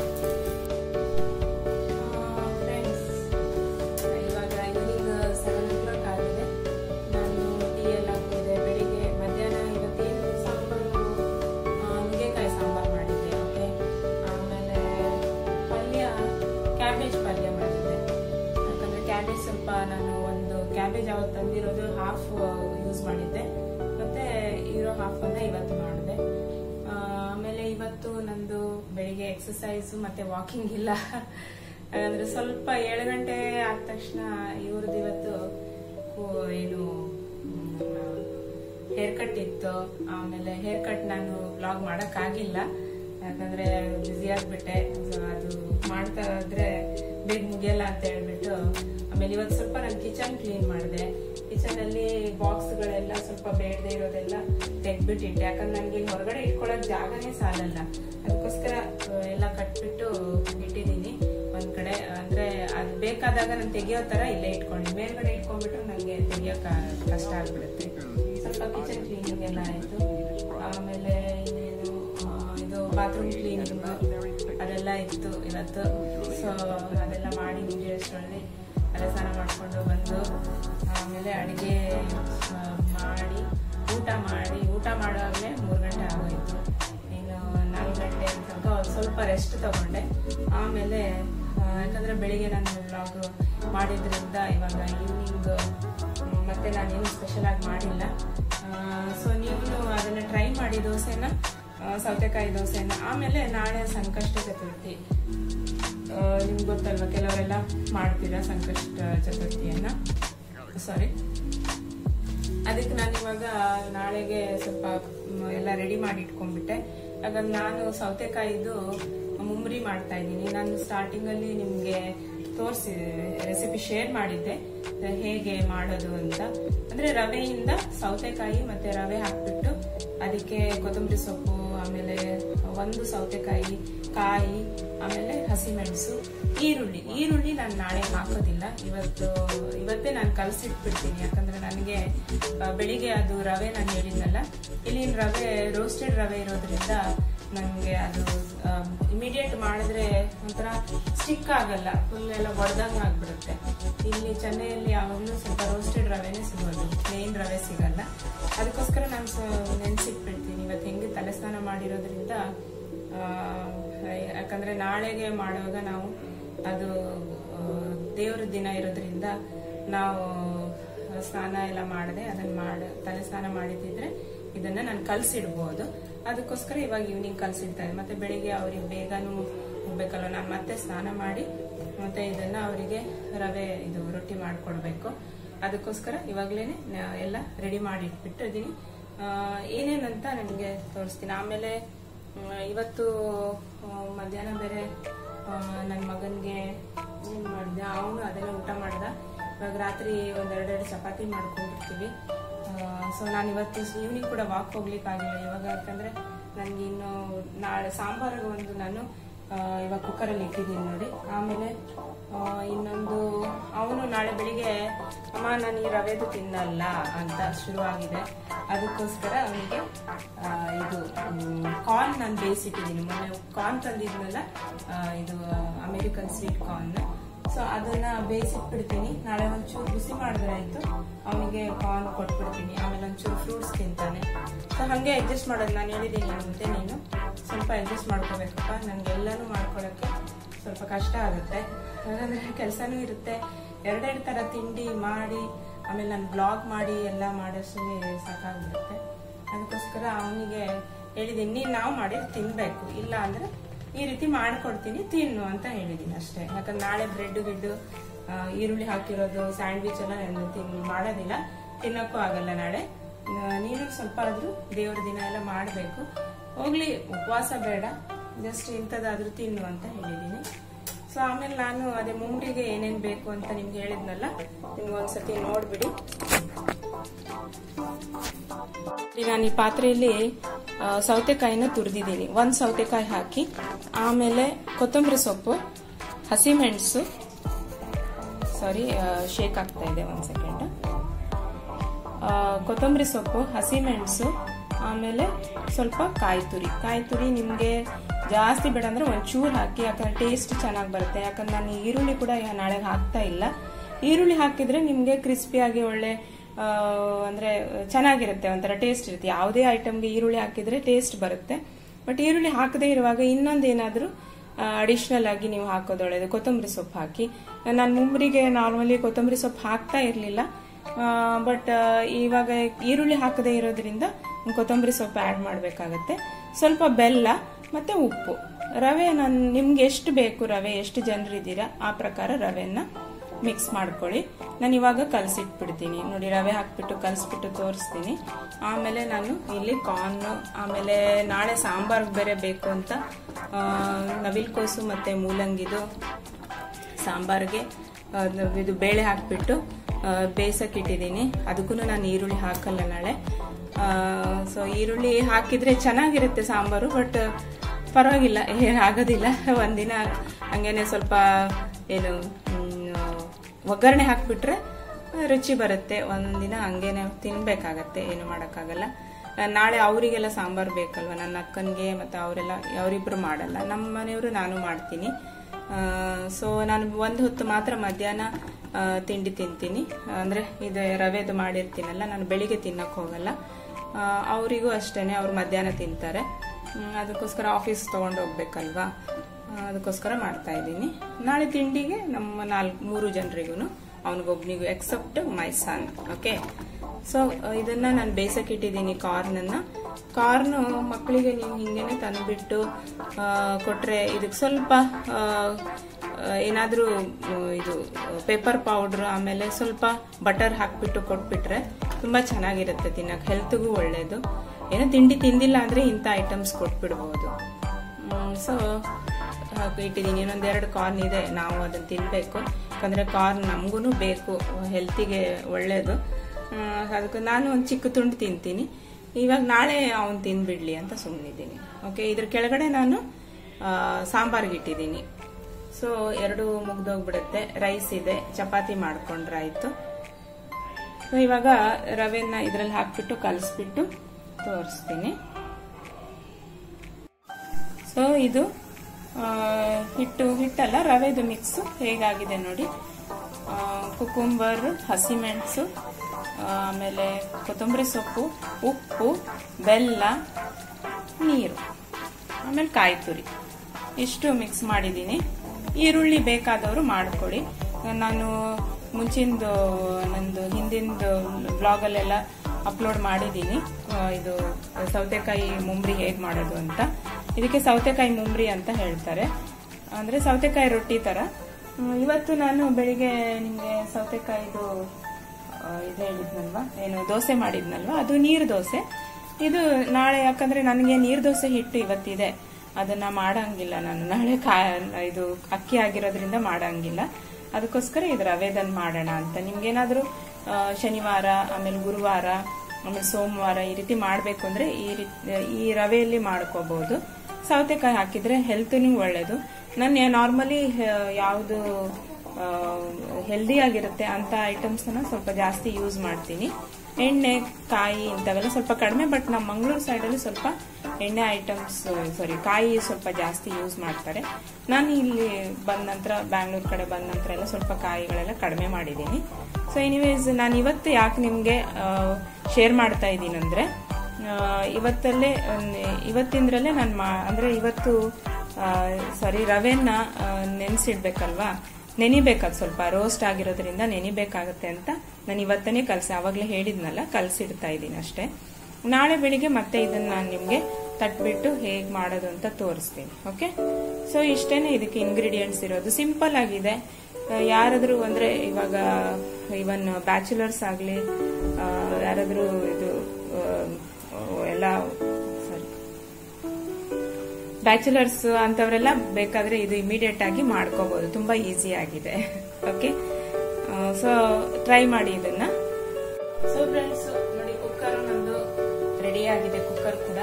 ಫ್ರೆಂಡ್ಸ್ ಇವಾಗ ಈವ್ನಿಂಗ್ ಸೆವೆನ್ ಓ ಕ್ಲಾಕ್ ಆಗಿದೆ ನಾನು ಟೀ ಎಲ್ಲ ಕುಡಿದೆ ಬೆಳಿಗ್ಗೆ ಮಧ್ಯಾಹ್ನ ಇವತ್ತೇನು ಸಾಂಬಾರು ಆ, ನುಗ್ಗೆಕಾಯಿ ಸಾಂಬಾರು ಮಾಡಿದ್ದೆ ಓಕೆ ಆಮೇಲೆ ಪಲ್ಯ ಕ್ಯಾಬೇಜ್ ಪಲ್ಯ ಮಾಡಿದ್ದೆ ಯಾಕಂದರೆ ಕ್ಯಾಬೇಜ್ ಸ್ವಲ್ಪ ನಾನು ಒಂದು ಕ್ಯಾಬೇಜ್ ಅವತ್ತು ತಂದಿರೋದು ಹಾಫ್ ಯೂಸ್ ಮಾಡಿದ್ದೆ ಮತ್ತು ಇರೋ ಹಾಫನ್ನು ಇವತ್ತು ಮಾಡಿದೆ ಆಮೇಲೆ ಇವತ್ತು ನಂದು ಬೆಳಿಗ್ಗೆ ಎಕ್ಸಸೈಸು ಮತ್ತು ವಾಕಿಂಗ್ ಇಲ್ಲ ಹಾಗಂದ್ರೆ ಸ್ವಲ್ಪ ಏಳು ಗಂಟೆ ಆದ ತಕ್ಷಣ ಇವ್ರದ್ದು ಇವತ್ತು ಕೂ- ಏನು ಹೇರ್ ಕಟ್ ಇತ್ತು ಆಮೇಲೆ ಹೇರ್ ಕಟ್ ನಾನು ವ್ಲಾಗ್ ಮಾಡಕ್ ಆಗಿಲ್ಲ ಯಾಕಂದ್ರೆ ಬ್ಯುಸಿ ಆಗ್ಬಿಟ್ಟೆ ಸೊ ಅದು ಮಾಡ್ತಾ ಇದ್ರೆ ಬೇಗ ಮುಗಿಯಲ್ಲ ಅಂತ ಹೇಳ್ಬಿಟ್ಟು ಆಮೇಲೆ ಇವತ್ತು ಸ್ವಲ್ಪ ನಾನು ಕಿಚನ್ ಕ್ಲೀನ್ ಮಾಡಿದೆ ಕಿಚನ್ ಅಲ್ಲಿ ಬಾಕ್ಸ್ ಗಳೆಲ್ಲ ಸ್ವಲ್ಪ ಬೇಡದೆ ಇರೋದೆಲ್ಲ ತೆಗ್ದ್ಬಿಟ್ಟಿಟ್ಟೆ ಯಾಕಂದ್ರೆ ನನಗೆ ಇಲ್ಲಿ ಹೊರಗಡೆ ಇಟ್ಕೊಳಕ್ ಜಾಗನೇ ಸಾಲಲ್ಲ ಅದಕ್ಕೋಸ್ಕರ ಆ, ಎಲ್ಲ ಕಟ್ಬಿಟ್ಟು ಇಟ್ಟಿದ್ದೀನಿ ಒಂದ್ ಕಡೆ ಅಂದ್ರೆ ಅದು ಬೇಕಾದಾಗ ನಾನು ತೆಗಿಯೋ ತರ ಇಲ್ಲೇ ಇಟ್ಕೊಂಡು ಮೇಲ್ಗಡೆ ಇಟ್ಕೊಂಡ್ಬಿಟ್ರೆ ನಂಗೆ ತೆಗಿಯಕ್ ಕಷ್ಟ ಆಗ್ಬಿಡುತ್ತೆ ಸ್ವಲ್ಪ ಕಿಚನ್ ಕ್ಲೀನಿಂಗ್ ಎಲ್ಲ ಆಯ್ತು ಆಮೇಲೆ ಇನ್ನೇನು ಆ, ಇದು ಬಾತ್ರೂಮ್ ಕ್ಲೀನಿಂಗ್ ಅದೆಲ್ಲ ಇತ್ತು ಇವತ್ತು ಸೊ ಅದೆಲ್ಲ ಮಾಡಿ ಮುಗಿಯೋಷ್ಟರಲ್ಲಿ ಅದೇ ಸ್ನಾನ ಮಾಡ್ಕೊಂಡು ಬಂದು ಆಮೇಲೆ ಅಡಿಗೆ ಆ, ಮಾಡಿ ಊಟ ಮಾಡಿ ಊಟ ಮಾಡುವಾಗಲೇ ಮೂರು ಗಂಟೆ ಆಗೋಯ್ತು ಇನ್ನು ನಾಲ್ಕು ಗಂಟೆ ತನಕ ಒಂದ್ ಸ್ವಲ್ಪ ರೆಸ್ಟ್ ತಗೊಂಡೆ ಆಮೇಲೆ ಆ, ಯಾಕಂದ್ರೆ ಬೆಳಿಗ್ಗೆ ನಾನು ವ್ಲಾಗ್ ಮಾಡಿದ್ರಿಂದ ಇವಾಗ ಈವ್ನಿಂಗ್ ಮತ್ತೆ ನಾನೇನು ಸ್ಪೆಷಲ್ ಆಗಿ ಮಾಡಿಲ್ಲ ಸೊ ನೀವು ಅದನ್ನ ಟ್ರೈ ಮಾಡಿ ದೋಸೆನ ಆ, ಸೌತೆಕಾಯಿ ದೋಸೆನ ಆಮೇಲೆ ನಾಳೆ ಸಂಕಷ್ಟ ಚತುರ್ಥಿ ನಿಮ್ಗೆ ಗೊತ್ತಲ್ವಾ ಕೆಲವರೆಲ್ಲ ಮಾಡ್ತೀರಾ ಸಂಕಷ್ಟ ಚತುರ್ಥಿಯನ್ನ ಸಾರಿ ಅದಕ್ಕೆ ನಾನು ಇವಾಗ ನಾಳೆಗೆ ಸ್ವಲ್ಪ ಮ್, ಎಲ್ಲ ರೆಡಿ ಮಾಡಿ ಇಟ್ಕೊಂಡ್ಬಿಟ್ಟೆ ಯಾಕಂದ್ರೆ ನಾನು ಸೌತೆಕಾಯಿದು ಮುಮ್ರಿ ಮಾಡ್ತಾ ಇದ್ದೀನಿ ನಾನು ಸ್ಟಾರ್ಟಿಂಗ್ ಅಲ್ಲಿ ನಿಮ್ಗೆ ತೋರಿಸಿ ರೆಸಿಪಿ ಶೇರ್ ಮಾಡಿದ್ದೆ ಅಹ್, ಹೇಗೆ ಮಾಡೋದು ಅಂತ ಅಂದ್ರೆ ರವೆಯಿಂದ ಸೌತೆಕಾಯಿ ಮತ್ತೆ ರವೆ ಹಾಕ್ಬಿಟ್ಟು ಅದಕ್ಕೆ ಕೊತ್ತಂಬರಿ ಸೊಪ್ಪು ಆಮೇಲೆ ಒಂದು ಸೌತೆಕಾಯಿ ಕಾಯಿ ಆಮೇಲೆ ಹಸಿಮೆಣಸು ಈರುಳ್ಳಿ ಈರುಳ್ಳಿ ನಾನು ನಾಳೆ ಹಾಕೋದಿಲ್ಲ ಇವತ್ತು ಇವತ್ತೇ ನಾನು ಕಲಸಿಟ್ಬಿಡ್ತೀನಿ ಯಾಕಂದ್ರೆ ನನಗೆ ಆ, ಬೆಳಿಗ್ಗೆ ಅದು ರವೆ ನಾನು ಹೇಳಿದ್ನಲ್ಲ ಇಲ್ಲಿನ ರವೆ ರೋಸ್ಟೆಡ್ ರವೆ ಇರೋದ್ರಿಂದ ನನಗೆ ಅದು ಇಮಿಡಿಯೇಟ್ ಮಾಡಿದ್ರೆ ಒಂಥರ ಸ್ಟಿಕ್ ಆಗಲ್ಲ ಫುಲ್ ಎಲ್ಲ ಒಡೆದಂಗೆ ಆಗ್ಬಿಡುತ್ತೆ ಇಲ್ಲಿ ಚೆನ್ನೈಯಲ್ಲಿ ಯಾವಾಗಲೂ ಸ್ವಲ್ಪ ರೋಸ್ಟೆಡ್ ರವೆನೇ ಸಿಗೋದು ಪ್ಲೇನ್ ರವೆ ಸಿಗಲ್ಲ ಅದಕ್ಕೋಸ್ಕರ ನಾನು ನೆನೆಸಿಟ್ಬಿಡ್ತೀನಿ ಇವತ್ತು ಹೆಂಗೆ ತಲೆ ಸ್ನಾನ ಮಾಡಿರೋದ್ರಿಂದ ಆ, ಯಾಕಂದ್ರೆ ನಾಳೆಗೆ ಮಾಡುವಾಗ ನಾವು ಅದು ಆ, ದೇವ್ರ ದಿನ ಇರೋದ್ರಿಂದ ನಾವು ಸ್ನಾನ ಎಲ್ಲ ಮಾಡದೆ ಅದನ್ನ ಮಾಡ ತಲೆ ಸ್ನಾನ ಮಾಡಿದ್ರೆ ಇದನ್ನ ನಾನು ಕಲ್ಸಿಡ್ಬೋದು ಅದಕ್ಕೋಸ್ಕರ ಇವಾಗ ಈವ್ನಿಂಗ್ ಕಲ್ಸಿಡ್ತಾ ಇದ್ದೀನಿ ಮತ್ತೆ ಬೆಳಿಗ್ಗೆ ಅವ್ರಿಗೆ ಬೇಗನೂ ಹೋಗ್ಬೇಕಲ್ಲ ನಾನು ಮತ್ತೆ ಸ್ನಾನ ಮಾಡಿ ಮತ್ತೆ ಇದನ್ನ ಅವರಿಗೆ ರವೆ ಇದು ರೊಟ್ಟಿ ಮಾಡಿಕೊಡ್ಬೇಕು ಅದಕ್ಕೋಸ್ಕರ ಇವಾಗ್ಲೇನೆ ನಾ- ಎಲ್ಲ ರೆಡಿ ಮಾಡಿ ಇಟ್ಬಿಟ್ಟಿದ್ದೀನಿ ಆ, ಏನೇನಂತ ನಿಮಗೆ ತೋರಿಸ್ತೀನಿ ಆಮೇಲೆ ಮ್, ಇವತ್ತು ಆ, ಮಧ್ಯಾಹ್ನ ಬೇರೆ ನನ್ನ ಮಗನಿಗೆ ಏನ್ ಮಾಡಿದೆ ಅವನು ಅದೆಲ್ಲ ಊಟ ಮಾಡ್ದ ಇವಾಗ ರಾತ್ರಿ ಒಂದೆರಡೆರಡು ಚಪಾತಿ ಮಾಡ್ಕೊಂಡಿರ್ತೀವಿ ಸೊ ನಾನು ಇವತ್ತು ಈವ್ನಿಂಗ್ ಕೂಡ ವಾಕ್ ಹೋಗ್ಲಿಕ್ಕೆ ಆಗಿಲ್ಲ ಇವಾಗ ಯಾಕಂದ್ರೆ ನನಗೆ ಇನ್ನು ನಾಳೆ ಸಾಂಬಾರಿಗೆ ಒಂದು ನಾನು ಆ, ಇವಾಗ ಕುಕ್ಕರಲ್ಲಿ ಇಟ್ಟಿದ್ದೀನಿ ನೋಡಿ ಆಮೇಲೆ ಆ, ಇನ್ನೊಂದು ಅವನು ನಾಳೆ ಬೆಳಿಗ್ಗೆ ಅಮ್ಮ ನಾನು ಈ ರವೆದು ತಿನ್ನಲ್ಲ ಅಂತ ಶುರುವಾಗಿದೆ ಅದಕ್ಕೋಸ್ಕರ ಅವನಿಗೆ ಇದು ಕಾರ್ನ್ ನಾನು ಬೇಯಿಸಿಟ್ಟಿದ್ದೀನಿ ಮೊನ್ನೆ ಕಾರ್ನ್ ತಂದಿದ್ನಲ್ಲ ಆ, ಇದು ಅಮೆರಿಕನ್ ಸ್ವೀಟ್ ಕಾರ್ನ್ ಸೊ ಅದನ್ನ ಬೇಯಿಸಿಟ್ಬಿಡ್ತೀನಿ ನಾಳೆ ಒಂಚೂರು ಬಿಸಿ ಮಾಡಿದ್ರೆ ಆಯ್ತು ಅವನಿಗೆ ಕಾರ್ನ್ ಕೊಟ್ಬಿಡ್ತೀನಿ ಆಮೇಲೆ ಒಂಚೂರು ಫ್ರೂಟ್ಸ್ ತಿಂತಾನೆ ಸೊ ಹಂಗೆ ಅಡ್ಜಸ್ಟ್ ಮಾಡೋದು ನಾನು ಹೇಳಿದ್ದೀನಿ ಮುಂದೆ ನೀನು ಸ್ವಲ್ಪ ಅಡ್ಜಸ್ಟ್ ಮಾಡ್ಕೋಬೇಕಪ್ಪ ನನಗೆ ಎಲ್ಲಾನು ಮಾಡ್ಕೊಳಕ್ಕೆ ಸ್ವಲ್ಪ ಕಷ್ಟ ಆಗುತ್ತೆ ಯಾಕಂದ್ರೆ ಕೆಲಸನೂ ಇರುತ್ತೆ ಎರಡೆರಡು ತರ ತಿಂಡಿ ಮಾಡಿ ಆಮೇಲೆ ನಾನು ಬ್ಲಾಗ್ ಮಾಡಿ ಎಲ್ಲ ಮಾಡೋಷ್ಟೇ ಸಾಕಾಗ್ಬಿಡುತ್ತೆ ಅದಕ್ಕೋಸ್ಕರ ಅವನಿಗೆ ಹೇಳಿದ್ದೀನಿ ನೀನು ನಾವು ಮಾಡಿ ತಿನ್ಬೇಕು ಇಲ್ಲ ಅಂದ್ರೆ ಈ ರೀತಿ ಮಾಡ್ಕೊಡ್ತೀನಿ ತಿನ್ನು ಅಂತ ಹೇಳಿದ್ದೀನಿ ಅಷ್ಟೇ ಯಾಕಂದ್ರೆ ನಾಳೆ ಬ್ರೆಡ್ ಗಿಡ್ಡು ಆ, ಈರುಳ್ಳಿ ಹಾಕಿರೋದು ಸ್ಯಾಂಡ್ವಿಚ್ ಎಲ್ಲ ನಾನು ತಿನ್ ಮಾಡೋದಿಲ್ಲ ತಿನ್ನೋಕ್ಕೂ ಆಗಲ್ಲ ನಾಳೆ ಆ, ನೀನು ಸ್ವಲ್ಪ ಆದ್ರೂ ದೇವ್ರ ದಿನ ಎಲ್ಲ ಮಾಡಬೇಕು ಹೋಗ್ಲಿ ಉಪವಾಸ ಬೇಡ ಜಸ್ಟ್ ಇಂಥದ್ದಾದ್ರೂ ತಿನ್ನು ಅಂತ ಹೇಳಿದ್ದೀನಿ ಸೊ ಆಮೇಲೆ ನಾನು ಅದೇ ಮುಂಡಿಗೆ ಏನೇನ್ ಬೇಕು ಅಂತ ನಿಮ್ಗೆ ಹೇಳಿದ್ನಲ್ಲ ನಿಮ್ಗೆ ಒಂದ್ಸತಿ ನೋಡ್ಬಿಡಿ ಇಲ್ಲಿ ನಾನು ಈ ಪಾತ್ರೆಯಲ್ಲಿ ಆ, ಸೌತೆಕಾಯಿನ ತುರಿದಿದ್ದೀನಿ ಒಂದು ಸೌತೆಕಾಯಿ ಹಾಕಿ ಆಮೇಲೆ ಕೊತ್ತಂಬರಿ ಸೊಪ್ಪು ಹಸಿಮೆಣಸು ಸಾರಿ ಶೇಕ್ ಆಗ್ತಾ ಇದೆ ಒಂದು ಸೆಕೆಂಡ್ ಕೊತ್ತಂಬರಿ ಸೊಪ್ಪು ಹಸಿಮೆಣಸು ಆಮೇಲೆ ಸ್ವಲ್ಪ ಕಾಯಿ ತುರಿ ಕಾಯಿ ತುರಿ ನಿಮಗೆ ಜಾಸ್ತಿ ಬೇಡ ಅಂದ್ರೆ ಒಂಚೂರು ಹಾಕಿ ಯಾಕಂದ್ರೆ ಟೇಸ್ಟ್ ಚೆನ್ನಾಗಿ ಬರುತ್ತೆ ಯಾಕಂದ್ರೆ ನಾನು ಈರುಳ್ಳಿ ಕೂಡ ಯಾ- ನಾಳೆಗೆ ಹಾಕ್ತಾ ಇಲ್ಲ ಈರುಳ್ಳಿ ಹಾಕಿದ್ರೆ ನಿಮಗೆ ಕ್ರಿಸ್ಪಿಯಾಗಿ ಒಳ್ಳೆ ಆ, ಅಂದ್ರೆ ಚೆನ್ನಾಗಿರುತ್ತೆ ಒಂಥರ ಟೇಸ್ಟ್ ಇರುತ್ತೆ ಯಾವುದೇ ಐಟಮ್ಗೆ ಈರುಳ್ಳಿ ಹಾಕಿದ್ರೆ ಟೇಸ್ಟ್ ಬರುತ್ತೆ ಬಟ್ ಈರುಳ್ಳಿ ಹಾಕದೇ ಇರುವಾಗ ಇನ್ನೊಂದೇನಾದ್ರೂ ಅಡಿಷ್ನಲ್ ಆಗಿ ನೀವು ಹಾಕೋದು ಒಳ್ಳೇದು ಕೊತ್ತಂಬರಿ ಸೊಪ್ಪು ಹಾಕಿ ನಾನು ಮುಂಬರಿಗೆ ನಾರ್ಮಲಿ ಕೊತ್ತಂಬರಿ ಸೊಪ್ಪು ಹಾಕ್ತಾ ಇರಲಿಲ್ಲ ಬಟ್ ಇವಾಗ ಈರುಳ್ಳಿ ಹಾಕದೇ ಇರೋದ್ರಿಂದ ಕೊತ್ತಂಬರಿ ಸೊಪ್ಪು ಆ್ಯಡ್ ಮಾಡಬೇಕಾಗತ್ತೆ ಸ್ವಲ್ಪ ಬೆಲ್ಲ ಮತ್ತೆ ಉಪ್ಪು ರವೆ ನಾನು ನಿಮ್ಗೆ ಎಷ್ಟು ಬೇಕು ರವೆ ಎಷ್ಟು ಜನರಿದ್ದೀರಾ ಆ ಪ್ರಕಾರ ರವೆನ ಮಿಕ್ಸ್ ಮಾಡ್ಕೊಳ್ಳಿ ನಾನು ಇವಾಗ ಕಲಸಿಟ್ಬಿಡ್ತೀನಿ ನೋಡಿ ರವೆ ಹಾಕ್ಬಿಟ್ಟು ಕಲಸ್ಬಿಟ್ಟು ತೋರಿಸ್ತೀನಿ ಆಮೇಲೆ ನಾನು ಇಲ್ಲಿ ಕಾರ್ನ್ ಆಮೇಲೆ ನಾಳೆ ಸಾಂಬಾರ್ಗೆ ಬೇರೆ ಬೇಕು ಅಂತ ಆ, ನವಿಲ್ಕೋಸು ಮತ್ತು ಮೂಲಂಗಿದು ಸಾಂಬಾರ್ಗೆ ಆ, ಇದು ಬೇಳೆ ಹಾಕ್ಬಿಟ್ಟು ಬೇಯಿಸಕ್ಕೆ ಇಟ್ಟಿದ್ದೀನಿ ಅದಕ್ಕೂ ನಾನು ಈರುಳ್ಳಿ ಹಾಕಲ್ಲ ನಾಳೆ ಸೊ ಈರುಳ್ಳಿ ಹಾಕಿದ್ರೆ ಚೆನ್ನಾಗಿರುತ್ತೆ ಸಾಂಬಾರು ಬಟ್ ಪರವಾಗಿಲ್ಲ ಏನು ಆಗೋದಿಲ್ಲ ಒಂದಿನ ಹಂಗೇನೆ ಸ್ವಲ್ಪ ಏನು ಮ್, ಒಗ್ಗರಣೆ ಹಾಕ್ಬಿಟ್ರೆ ರುಚಿ ಬರುತ್ತೆ ಒಂದೊಂದಿನ ಹಂಗೇನೆ ತಿನ್ಬೇಕಾಗತ್ತೆ ಏನು ಮಾಡೋಕ್ಕಾಗಲ್ಲ ನಾನ್ ನಾಳೆ ಅವರಿಗೆಲ್ಲ ಸಾಂಬಾರು ಬೇಕಲ್ವ ನನ್ನ ಅಕ್ಕನಿಗೆ ಮತ್ತು ಅವರೆಲ್ಲ ಅವರಿಬ್ರು ಮಾಡಲ್ಲ ನಮ್ಮ ಮನೆಯವರು ನಾನು ಮಾಡ್ತೀನಿ ಸೊ ನಾನು ಒಂದು ಹೊತ್ತು ಮಾತ್ರ ಮಧ್ಯಾಹ್ನ ಆ, ತಿಂಡಿ ತಿಂತೀನಿ ಅಂದರೆ ಇದು ರವೆದು ಮಾಡಿರ್ತೀನಲ್ಲ ನಾನು ಬೆಳಿಗ್ಗೆ ತಿನ್ನಕ್ಕೆ ಹೋಗಲ್ಲ ಆ, ಅವರಿಗೂ ಅಷ್ಟೇ ಅವ್ರು ಮಧ್ಯಾಹ್ನ ತಿಂತಾರೆ ಹ್ಮ್, ಅದಕ್ಕೋಸ್ಕರ ಆಫೀಸ್ ತೊಗೊಂಡು ಹೋಗ್ಬೇಕಲ್ವಾ ಆ, ಅದಕ್ಕೋಸ್ಕರ ಮಾಡ್ತಾ ಇದ್ದೀನಿ ನಾಳೆ ತಿಂಡಿಗೆ ನಮ್ಮ ನಾಲ್ಕು ಮೂರು ಜನರಿಗೂ ಅವನಿಗೊಬ್ನಿಗೂ except my son okay so ಇದನ್ನ ನಾನು ಬೇಯಿಸಕ್ಕೆ ಇಟ್ಟಿದ್ದೀನಿ ಕಾರ್ನನ್ನ ಕಾರ್ನು ಮಕ್ಕಳಿಗೆ ನೀವು ಹಿಂಗೇನೆ ತಂದುಬಿಟ್ಟು ಕೊಟ್ರೆ ಇದಕ್ಕೆ ಸ್ವಲ್ಪ ಆ, ಆ, ಏನಾದ್ರೂ ಆ, ಇದು ಪೇಪರ್ ಪೌಡ್ರ್ ಆಮೇಲೆ ಸ್ವಲ್ಪ ಬಟರ್ ಹಾಕ್ಬಿಟ್ಟು ಕೊಟ್ಬಿಟ್ರೆ ತುಂಬಾ ಚೆನ್ನಾಗಿರುತ್ತೆ ತಿನ್ನಕ್ಕೆ ಹೆಲ್ತ್ಗೂ ಒಳ್ಳೇದು ಏನೋ ತಿಂಡಿ ತಿಂದಿಲ್ಲ ಅಂದ್ರೆ ಇಂಥ ಐಟಮ್ಸ್ ಕೊಟ್ಬಿಡ್ಬೋದು ಸೊ ಇಟ್ಟಿದ್ದೀನಿ ಇನ್ನೊಂದೆರಡು ಕಾರ್ನ್ ಇದೆ ನಾವು ಅದನ್ನ ತಿನ್ಬೇಕು ಯಾಕಂದ್ರೆ ಕಾರ್ನ್ ನಮಗೂ ಬೇಕು ಹೆಲ್ತಿಗೆ ಒಳ್ಳೇದು ಹ್ಮ್, ಅದಕ್ಕೆ ನಾನು ಒಂದು ಚಿಕ್ಕ ತುಂಡು ತಿಂತೀನಿ ಇವಾಗ ನಾಳೆ ಅವನು ತಿಂದ್ಬಿಡ್ಲಿ ಅಂತ ಸುಮ್ಮನಿದ್ದೀನಿ ಓಕೆ ಇದ್ರ ಕೆಳಗಡೆ ನಾನು ಆ, ಸಾಂಬಾರ್ಗೆ ಇಟ್ಟಿದ್ದೀನಿ ಸೊ ಎರಡು ಮುಗ್ದೋಗ್ಬಿಡುತ್ತೆ ರೈಸ್ ಇದೆ ಚಪಾತಿ ಮಾಡ್ಕೊಂಡ್ರೆ ಆಯ್ತು ಸೊ ಇವಾಗ ರವೆನ ಇದ್ರಲ್ಲಿ ಹಾಕ್ಬಿಟ್ಟು ಕಲಿಸ್ಬಿಟ್ಟು ತೋರಿಸ್ತೀನಿ ಸೊ ಇದು ಆ, ಹಿಟ್ಟು ಹಿಟ್ಟಲ್ಲ ರವೆದು ಮಿಕ್ಸ್ ಹೇಗಾಗಿದೆ ನೋಡಿ ಕುಕುಂಬರ್ ಹಸಿಮೆಣಸು ಆಮೇಲೆ ಕೊತ್ತಂಬರಿ ಸೊಪ್ಪು ಉಪ್ಪು ಬೆಲ್ಲ ನೀರು ಆಮೇಲೆ ಕಾಯಿ ತುರಿ ಇಷ್ಟು ಮಿಕ್ಸ್ ಮಾಡಿದ್ದೀನಿ ಈರುಳ್ಳಿ ಬೇಕಾದವರು ಮಾಡ್ಕೊಳ್ಳಿ ನಾನು ಮುಂಚಿಂದು ನಂದು ಹಿಂದಿಂದು ಬ್ಲಾಗಲ್ಲೆಲ್ಲ ಅಪ್ಲೋಡ್ ಮಾಡಿದ್ದೀನಿ ಆ, ಇದು ಸೌತೆಕಾಯಿ ಮುಂಬ್ರಿ ಹೇಗೆ ಮಾಡೋದು ಅಂತ ಇದಕ್ಕೆ ಸೌತೆಕಾಯಿ ಮುಂಬ್ರಿ ಅಂತ ಹೇಳ್ತಾರೆ ಅಂದ್ರೆ ಸೌತೆಕಾಯಿ ರೊಟ್ಟಿ ತರ ಹ್ಮ್, ಇವತ್ತು ನಾನು ಬೆಳಿಗ್ಗೆ ನಿಮಗೆ ಸೌತೆಕಾಯಿದು ಆ, ಇದು ಹೇಳಿದ್ನಲ್ವಾ ಏನು ದೋಸೆ ಮಾಡಿದ್ನಲ್ವಾ ಅದು ನೀರು ದೋಸೆ ಇದು ನಾಳೆ ಯಾಕಂದ್ರೆ ನನಗೆ ನೀರು ದೋಸೆ ಹಿಟ್ಟು ಇವತ್ತಿದೆ ಅದನ್ನ ಮಾಡಂಗಿಲ್ಲ ನಾನು ನಾಳೆ ಕಾ ಇದು ಅಕ್ಕಿ ಆಗಿರೋದ್ರಿಂದ ಮಾಡಂಗಿಲ್ಲ ಅದಕ್ಕೋಸ್ಕರ ಇದು ರವೆದನ್ ಮಾಡೋಣ ಅಂತ ನಿಮ್ಗೇನಾದ್ರೂ ಆ, ಶನಿವಾರ ಆಮೇಲೆ ಗುರುವಾರ ಆಮೇಲೆ ಸೋಮವಾರ ಈ ರೀತಿ ಮಾಡಬೇಕು ಅಂದ್ರೆ ಈ ರೀತಿ ಈ ರವೆಯಲ್ಲಿ ಮಾಡ್ಕೋಬಹುದು ಸೌತೆಕಾಯಿ ಹಾಕಿದ್ರೆ ಹೆಲ್ತ್ನೂ ಒಳ್ಳೇದು ನಾನು ನಾರ್ಮಲಿ ಯಾವುದು ಹೆಲ್ದಿ ಆಗಿರುತ್ತೆ ಅಂತ ಐಟಮ್ಸ್ನ ಸ್ವಲ್ಪ ಜಾಸ್ತಿ ಯೂಸ್ ಮಾಡ್ತೀನಿ ಎಣ್ಣೆ ಕಾಯಿ ಇಂಥವೆಲ್ಲ ಸ್ವಲ್ಪ ಕಡಿಮೆ ಬಟ್ ನಮ್ಮ ಮಂಗಳೂರು ಸೈಡಲ್ಲಿ ಸ್ವಲ್ಪ ಎಣ್ಣೆ ಐಟಮ್ಸ್ ಸಾರಿ ಕಾಯಿ ಸ್ವಲ್ಪ ಜಾಸ್ತಿ ಯೂಸ್ ಮಾಡ್ತಾರೆ ನಾನು ಇಲ್ಲಿ ಬಂದ ನಂತರ ಬ್ಯಾಂಗ್ಳೂರ್ ಕಡೆ ಬಂದ ನಂತರ ಎಲ್ಲ ಸ್ವಲ್ಪ ಕಾಯಿಗಳೆಲ್ಲ ಕಡಿಮೆ ಮಾಡಿದ್ದೀನಿ ಸೊ ಎನಿವೇಸ್ ನಾನು ಇವತ್ತು ಯಾಕೆ ನಿಮಗೆ ಶೇರ್ ಮಾಡ್ತಾ ಇದ್ದೀನಿ ಅಂದರೆ ಇವತ್ತಲ್ಲೇ ಒಂದ್- ಇವತ್ತಿಂದ್ರಲ್ಲೇ ನಾನು ಮಾ ಅಂದರೆ ಇವತ್ತು ಸಾರಿ ರವೆನ ನೆನೆಸಿಡ್ಬೇಕಲ್ವಾ ನೆನಿಬೇಕದು ಸ್ವಲ್ಪ ರೋಸ್ಟ್ ಆಗಿರೋದ್ರಿಂದ ನೆನಿಬೇಕಾಗತ್ತೆ ಅಂತ ನಾನು ಇವತ್ತನೇ ಕಲಸಿ ಆವಾಗಲೇ ಹೇಳಿದ್ನಲ್ಲ ಕಲಸಿಡ್ತಾ ಇದ್ದೀನಿ ಅಷ್ಟೇ ನಾಳೆ ಬೆಳಿಗ್ಗೆ ಮತ್ತೆ ಇದನ್ನ ನಾನು ನಿಮಗೆ ತಟ್ಬಿಟ್ಟು ಹೇಗೆ ಮಾಡೋದು ಅಂತ ತೋರಿಸ್ತೀನಿ ಓಕೆ ಸೊ ಇಷ್ಟೇನೆ ಇದಕ್ಕೆ ಇಂಗ್ರೀಡಿಯೆಂಟ್ಸ್ ಇರೋದು ಸಿಂಪಲ್ ಆಗಿದೆ ಆ, ಯಾರಾದ್ರೂ ಅಂದ್ರೆ ಇವಾಗ ಇವನ್ ಬ್ಯಾಚುಲರ್ಸ್ ಆಗಲಿ ಯಾರಾದ್ರೂ ಇದು ಆ, ಎಲ್ಲ ಸಾರಿ ಬ್ಯಾಚುಲರ್ಸ್ ಅಂತವರೆಲ್ಲ ಬೇಕಾದ್ರೆ ಇದು ಇಮಿಡಿಯೇಟ್ ಆಗಿ ಮಾಡ್ಕೋಬಹುದು ತುಂಬಾ ಈಸಿ ಆಗಿದೆ ಓಕೆ ಸೊ ಟ್ರೈ ಮಾಡಿ ಇದನ್ನ ಸೊ ಫ್ರೆಂಡ್ಸ್ ನೋಡಿ ಕುಕ್ಕರ್ ನಂದು ರೆಡಿ ಆಗಿದೆ ಕುಕ್ಕರ್ ಕೂಡ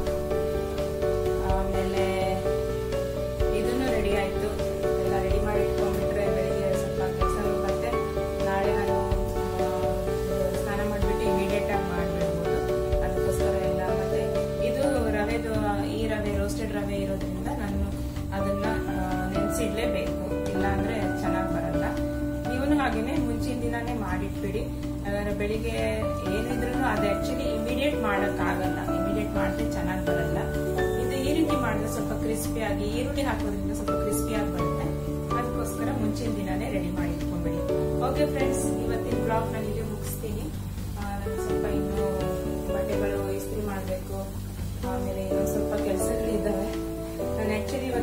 ಆಮೇಲೆ ಇದನ್ನು ರೆಡಿ ಆಯ್ತು ಎಲ್ಲ ರೆಡಿ ಮಾಡಿ ಇಟ್ಕೊಂಡ್ಬಿಟ್ರೆ ಬೆಳಿಗ್ಗೆ ಸ್ವಲ್ಪ ಕೆಲಸ ಮತ್ತೆ ನಾಳೆ ನಾನು ಆ, ಸ್ನಾನ ಮಾಡಿಬಿಟ್ಟು ಇಮಿಡಿಯೇಟ್ ಆಗಿ ಮಾಡಿಬಿಡ್ಬೋದು ಅದಕ್ಕೋಸ್ಕರ ಎಲ್ಲ ಮತ್ತೆ ಇದು ರವೆದು ಈ ರವೆ ರೋಸ್ಟೆಡ್ ರವೆ ಇರೋದ್ರಿಂದ ನಾನು ಅದನ್ನ ನೆನೆಸಿಡ್ಲೇಬೇಕು ಇಲ್ಲ ಅಂದ್ರೆ ಚೆನ್ನಾಗಿ ಬರಲ್ಲ ನೀವು ಹಾಗೇನೆ ಮುಂಚಿನ ದಿನಾನೇ ಮಾಡಿಟ್ಬಿಡಿ ಯಾಕಂದ್ರೆ ಬೆಳಿಗ್ಗೆ ಏನಿದ್ರು ಅದು ಆಕ್ಚುಲಿ ಇಮಿಡಿಯೇಟ್ ಮಾಡಕ್ ಆಗಲ್ಲ ಇಮಿಡಿಯೇಟ್ ಮಾಡಿದ್ರೆ ಚೆನ್ನಾಗಿ ಬರಲ್ಲ ಇದು ಈ ರೀತಿ ಮಾಡಿದ್ರೆ ಸ್ವಲ್ಪ ಕ್ರಿಸ್ಪಿ ಆಗಿ ಈರುಳ್ಳಿ ಹಾಕೋದ್ರಿಂದ ಸ್ವಲ್ಪ ಕ್ರಿಸ್ಪಿ ಆಗಿ ಬರುತ್ತೆ ಅದಕ್ಕೋಸ್ಕರ ಮುಂಚಿನ ದಿನಾನೇ ರೆಡಿ ಮಾಡಿ ಇಟ್ಕೊಂಡ್ಬಿಡಿ ಓಕೆ ಫ್ರೆಂಡ್ಸ್ ಇವತ್ತಿನ ಬ್ಲಾಗ್ ನಾನು ಇಲ್ಲಿ ಮುಗಿಸ್ತೀನಿ ಆ, ನನಗೆ ಸ್ವಲ್ಪ ಇನ್ನು ಬಟ್ಟೆಗಳು ಇಸ್ತ್ರಿ ಮಾಡಬೇಕು ಆಮೇಲೆ ಇನ್ನೊಂದು ಸ್ವಲ್ಪ ಕೆಲಸಗಳಿದ್ದಾವೆ ನಾನು ಆಕ್ಚುಲಿ ಇವತ್ತು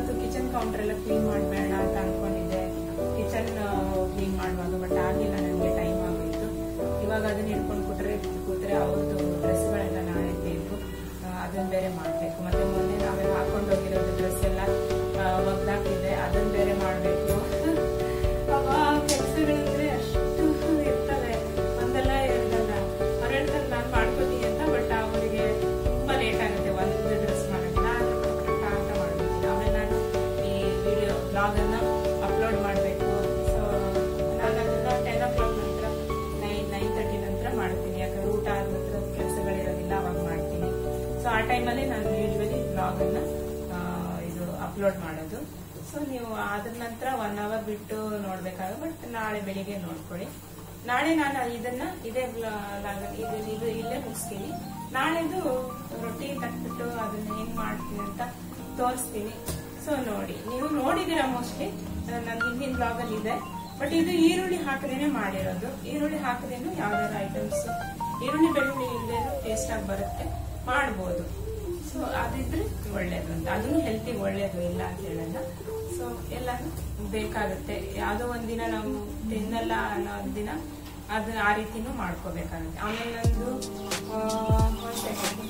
ಬ್ಲಾಗನ್ನ ಇದು ಅಪ್ಲೋಡ್ ಮಾಡೋದು ಸೊ ನೀವು ಅದ್ರ ನಂತರ ಒನ್ ಅವರ್ ಬಿಟ್ಟು ನೋಡ್ಬೇಕಾಗ ಬಟ್ ನಾಳೆ ಬೆಳಿಗ್ಗೆ ನೋಡ್ಕೊಳ್ಳಿ ನಾಳೆ ನಾನು ಇದನ್ನ ಇದೇ vlog- ಇದು ಇದು ಇಲ್ಲೇ ಮುಗಿಸ್ತೀನಿ ನಾಳೆದು ರೊಟ್ಟಿ ತಟ್ಬಿಟ್ಟು ಅದನ್ನ ಹೆಂಗ್ ಮಾಡ್ತೀನಿ ಅಂತ ತೋರಿಸ್ತೀನಿ ಸೊ ನೋಡಿ ನೀವು ನೋಡಿದೀರಾ ಮೋಸ್ಟ್ಲಿ ನನ್ನ ಹಿಂದಿನ ಬ್ಲಾಗ್ ಅಲ್ಲಿ ಇದೆ ಬಟ್ ಇದು ಈರುಳ್ಳಿ ಹಾಕದೇನೆ ಮಾಡಿರೋದು ಈರುಳ್ಳಿ ಹಾಕದೇನು ಯಾವ್ದಾದ್ರು ಐಟಮ್ಸ್ ಈರುಳ್ಳಿ ಬೆಳ್ಳುಳ್ಳಿ ಇಲ್ಲದೇನು ಟೇಸ್ಟ್ ಆಗಿ ಬರುತ್ತೆ ಮಾಡ್ಬೋದು ಸೊ ಅದಿದ್ರೆ ಒಳ್ಳೇದು ಅಂತ ಅದನ್ನು ಹೆಲ್ತಿ ಒಳ್ಳೇದು ಇಲ್ಲ ಅಂತ ಹೇಳಲ್ಲ ಸೊ ಎಲ್ಲಾನು ಬೇಕಾಗುತ್ತೆ ಯಾವ್ದೋ ಒಂದಿನ ನಾವು ತಿನ್ನಲ್ಲ ಅನ್ನೋ ದಿನ ಅದನ್ನ ಆ ರೀತಿನೂ ಮಾಡ್ಕೋಬೇಕಾಗುತ್ತೆ ಆಮೇಲೆ ನಂದು ಆ, ಒಂದ್ second.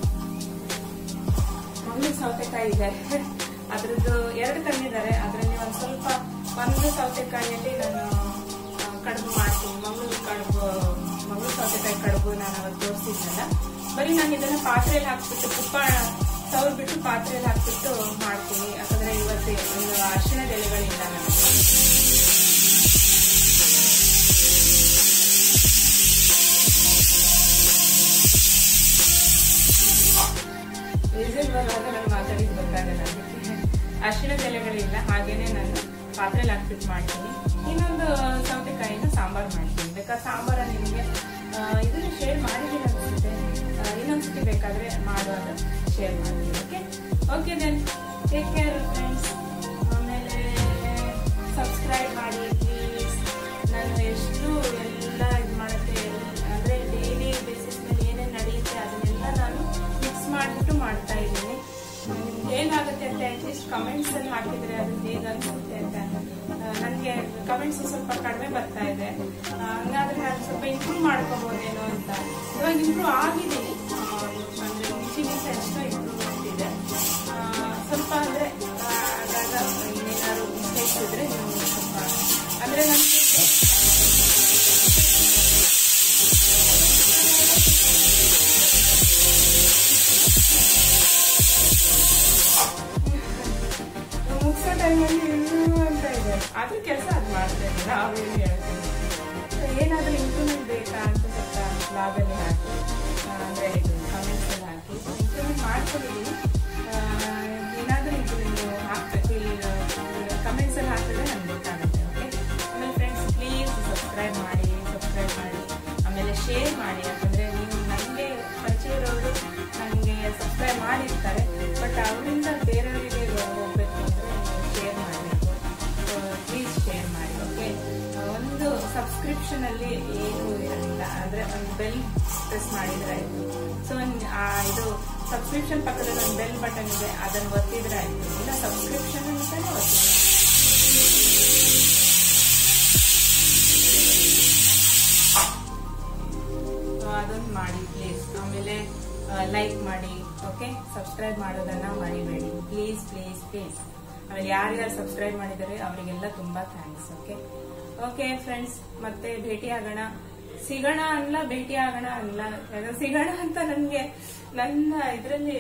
ಒಂದು ಸೌತೆಕಾಯಿ ಇದೆ ಅದ್ರದ್ದು ಎರಡು ತಂದಿದ್ದಾರೆ ಅದರಲ್ಲಿ ಒಂದ್ ಸ್ವಲ್ಪ ಒಂದು ಸೌತೆಕಾಯಿಯಲ್ಲಿ ನಾನು ಆ, ಕಡುಬು ಮಾಡ್ತೀನಿ ಮಂಗಳೂರು ಕಡುಬು ಮಂಗಳೂರು ಸೌತೆಕಾಯಿ ಕಡುಬು ನಾನು ಅವತ್ತು ತೋರಿಸಿದ್ನಲ್ಲ ಬರೀ ನಾನು ಇದನ್ನ ಪಾತ್ರೆಯಲ್ಲಿ ಹಾಕ್ಬಿಟ್ಟು ತುಪ್ಪ ಸವರ್ಬಿಟ್ಟು ಪಾತ್ರೆಯಲ್ಲಿ ಹಾಕ್ಬಿಟ್ಟು ಮಾಡ್ತೀನಿ ಯಾಕಂದ್ರೆ ಇವತ್ತು ಒಂದು ಅರಿಶಿಣದ ಎಲೆಗಳಿಲ್ಲ ನನಗೆ ವಿಸಿಲ್ ಬರುವಾಗ ನಾನು ಮಾತಾಡಿದ್ ಗೊತ್ತಾಗಲ್ಲ ಅದಕ್ಕೆ ಅರಿಶಿಣದ ಎಲೆಗಳಿಲ್ಲ ಹಾಗೇನೆ ನಾನು ಪಾತ್ರೆಯಲ್ಲಿ ಹಾಕ್ಬಿಟ್ಟು ಮಾಡ್ತೀನಿ ಇನ್ನೊಂದು ಸೌತೆಕಾಯಿನ ಸಾಂಬಾರ್ ಮಾಡ್ತೀನಿ ಬೇಕಾದ್ರೆ ಸಾಂಬಾರ ನಿಮಗೆ ಇದನ್ನ ಶೇರ್ ಮಾಡಿದ್ದೀನಿ ಅನ್ಸುತ್ತೆ ಆ, ಇನ್ನೊಂದ್ಸತಿ ಬೇಕಾದ್ರೆ ಮಾಡುವಾಗ ಶೇರ್ ಮಾಡ್ತೀನಿ okay okay then take care friends ಆಮೇಲೆ ಸಬ್ಸ್ಕ್ರೈಬ್ ಮಾಡಿ ಪ್ಲೀಸ್ ನಾನು ಎಷ್ಟು ಎಲ್ಲ ಇದು ಮಾಡುತ್ತೆ ಅಂದ್ರೆ ಡೈಲಿ ಬೇಸಿಸ್ ಮೇಲೆ ಏನೇನು ನಡೆಯುತ್ತೆ ಅದನ್ನೆಲ್ಲ ನಾನು ಮಿಕ್ಸ್ ಮಾಡಿಬಿಟ್ಟು ಮಾಡ್ತಾ ಇದ್ದೀನಿ ನಿಮ್ಗೆ ಹೇಗಾಗುತ್ತೆ ಅಂತ ಅಟ್ಲೀಸ್ಟ್ ಕಮೆಂಟ್ಸ್ ಅಲ್ಲಿ ಹಾಕಿದ್ರೆ ಅದು ಹೇಗೆ ಅನ್ಸುತ್ತೆ ಅಂತ ನನಗೆ ಕಮೆಂಟ್ಸ್ ಸ್ವಲ್ಪ ಕಡಿಮೆ ಬರ್ತಾ ಇದೆ ಆ, ಹಂಗಾದ್ರೆ ನಾನು ಸ್ವಲ್ಪ ಇಂಪ್ರೂವ್ ಮಾಡ್ಕೋಬಹುದೇನೋ ಅಂತ ಇವಾಗ ಇಂಪ್ರೂವ್ ಆಗಿದ್ದೀನಿ ಆ, ಅಂದ್ರೆ ಮುಂಚಿನಿಂದ ಎಷ್ಟೋ ಇಂಪ್ರೂವ್ಮೆಂಟ್ ಇದೆ ಆ, ಸ್ವಲ್ಪ ಅಂದ್ರೆ ಆ, ಆಗಾಗ ಏನಾದ್ರು ಮಿಸ್ಟೇಕ್ಸ್ ಇದ್ರೆ ನೀವು ಸ್ವಲ್ಪ ಅಂದ್ರೆ ನನಗೆ ಮುಗಿಸೋ ಟೈಮಲ್ಲಿ ಇನ್ನು ಅಂತ ಇದೆ ಆದ್ರೂ ಕೆಲಸ ಅದು ಮಾಡ್ತಾ ಇದ್ದೀನಿ ನಾವೇನು ಹೇಳ್ತೀನಿ So, ಏನಾದ್ರೂ ಇಂಪ್ರೂವ್ಮೆಂಟ್ ಬೇಕಾ ಅಂತ ಸ್ವಲ್ಪ ಬ್ಲಾಗಲ್ಲಿ ಹಾಕಿ ಆ, ಅಂದ್ರೆ ಇದು ಕಮೆಂಟ್ಸ್ ಅಲ್ಲಿ ಹಾಕಿ ಇಂಪ್ರೂವ್ಮೆಂಟ್ ಮಾಡ್ಕೊಂಡಿದ್ದೀನಿ ಆ, ಏನಾದ್ರೂ ಇಂಪ್ರೂವ್ಮೆಂಟ್ ಹಾಕ್ಬೇಕು ಇಲ್ಲಿ ಕಮೆಂಟ್ಸ್ ಅಲ್ಲಿ ಹಾಕಿದ್ರೆ ನನ್ಗೆ ಗೊತ್ತಾಗುತ್ತೆ ಓಕೆ ಆಮೇಲೆ ಫ್ರೆಂಡ್ಸ್ ಪ್ಲೀಸ್ ಸಬ್ಸ್ಕ್ರೈಬ್ ಮಾಡಿ ಸಬ್ಸ್ಕ್ರೈಬ್ ಮಾಡಿ ಆಮೇಲೆ ಶೇರ್ ಮಾಡಿ ಯಾಕಂದ್ರೆ ನೀವು ನನಗೆ ಪರಿಚಯ ಇರೋರು ನನಗೆ ಸಬ್ಸ್ಕ್ರೈಬ್ ಮಾಡಿರ್ತಾರೆ ಬಟ್ ಅವರಿಂದ ಬೇರೆಯವರಿಗೆ ಹೋಗ್ಬೇಕು ಅಂದ್ರೆ ಶೇರ್ ಮಾಡಬೇಕು ಪ್ಲೀಸ್ ಶೇರ್ ಮಾಡಿ ಓಕೆ ಒಂದು ಸಬ್ಸ್ಕ್ರಿಪ್ಷನ್ ಅಲ್ಲಿ ಏನು ಇರಲಿಲ್ಲ ಅಂದ್ರೆ ಒಂದು ಬೆಲ್ ಪ್ರೆಸ್ ಮಾಡಿದ್ರೆ ಆಯ್ತು ಸೊ ಇದು ಸಬ್ಸ್ಕ್ರಿಪ್ಷನ್ ಪಕ್ಕದಲ್ಲಿ ಒಂದು ಬೆಲ್ ಬಟನ್ ಇದೆ ಅದನ್ನು ಒತ್ತಿದ್ರೆ ಆಯ್ತು ಇಲ್ಲ ಸಬ್ಸ್ಕ್ರಿಪ್ಷನ್ ಅಂತಾನೆ ಒತ್ತಿ ಸೊ ಅದೊಂದು ಮಾಡಿ ಪ್ಲೀಸ್ ಆಮೇಲೆ ಲೈಕ್ ಮಾಡಿ ಓಕೆ ಸಬ್ಸ್ಕ್ರೈಬ್ ಮಾಡೋದನ್ನ ಮರಿಬೇಡಿ ಪ್ಲೀಸ್ ಪ್ಲೀಸ್ ಪ್ಲೀಸ್ ಆಮೇಲೆ ಯಾರ್ಯಾರು ಸಬ್ಸ್ಕ್ರೈಬ್ ಮಾಡಿದ್ದಾರೆ ಅವರಿಗೆಲ್ಲ ತುಂಬಾ ಥ್ಯಾಂಕ್ಸ್ ಓಕೆ ಓಕೆ ಫ್ರೆಂಡ್ಸ್ ಮತ್ತೆ ಭೇಟಿ ಆಗೋಣ ಸಿಗೋಣ ಅಲ್ಲ ಭೇಟಿ ಆಗೋಣ ಅಲ್ಲ ಯಾಕಂದ್ರೆ ಸಿಗೋಣ ಅಂತ ನನ್ಗೆ ನನ್ನ ಇದರಲ್ಲಿ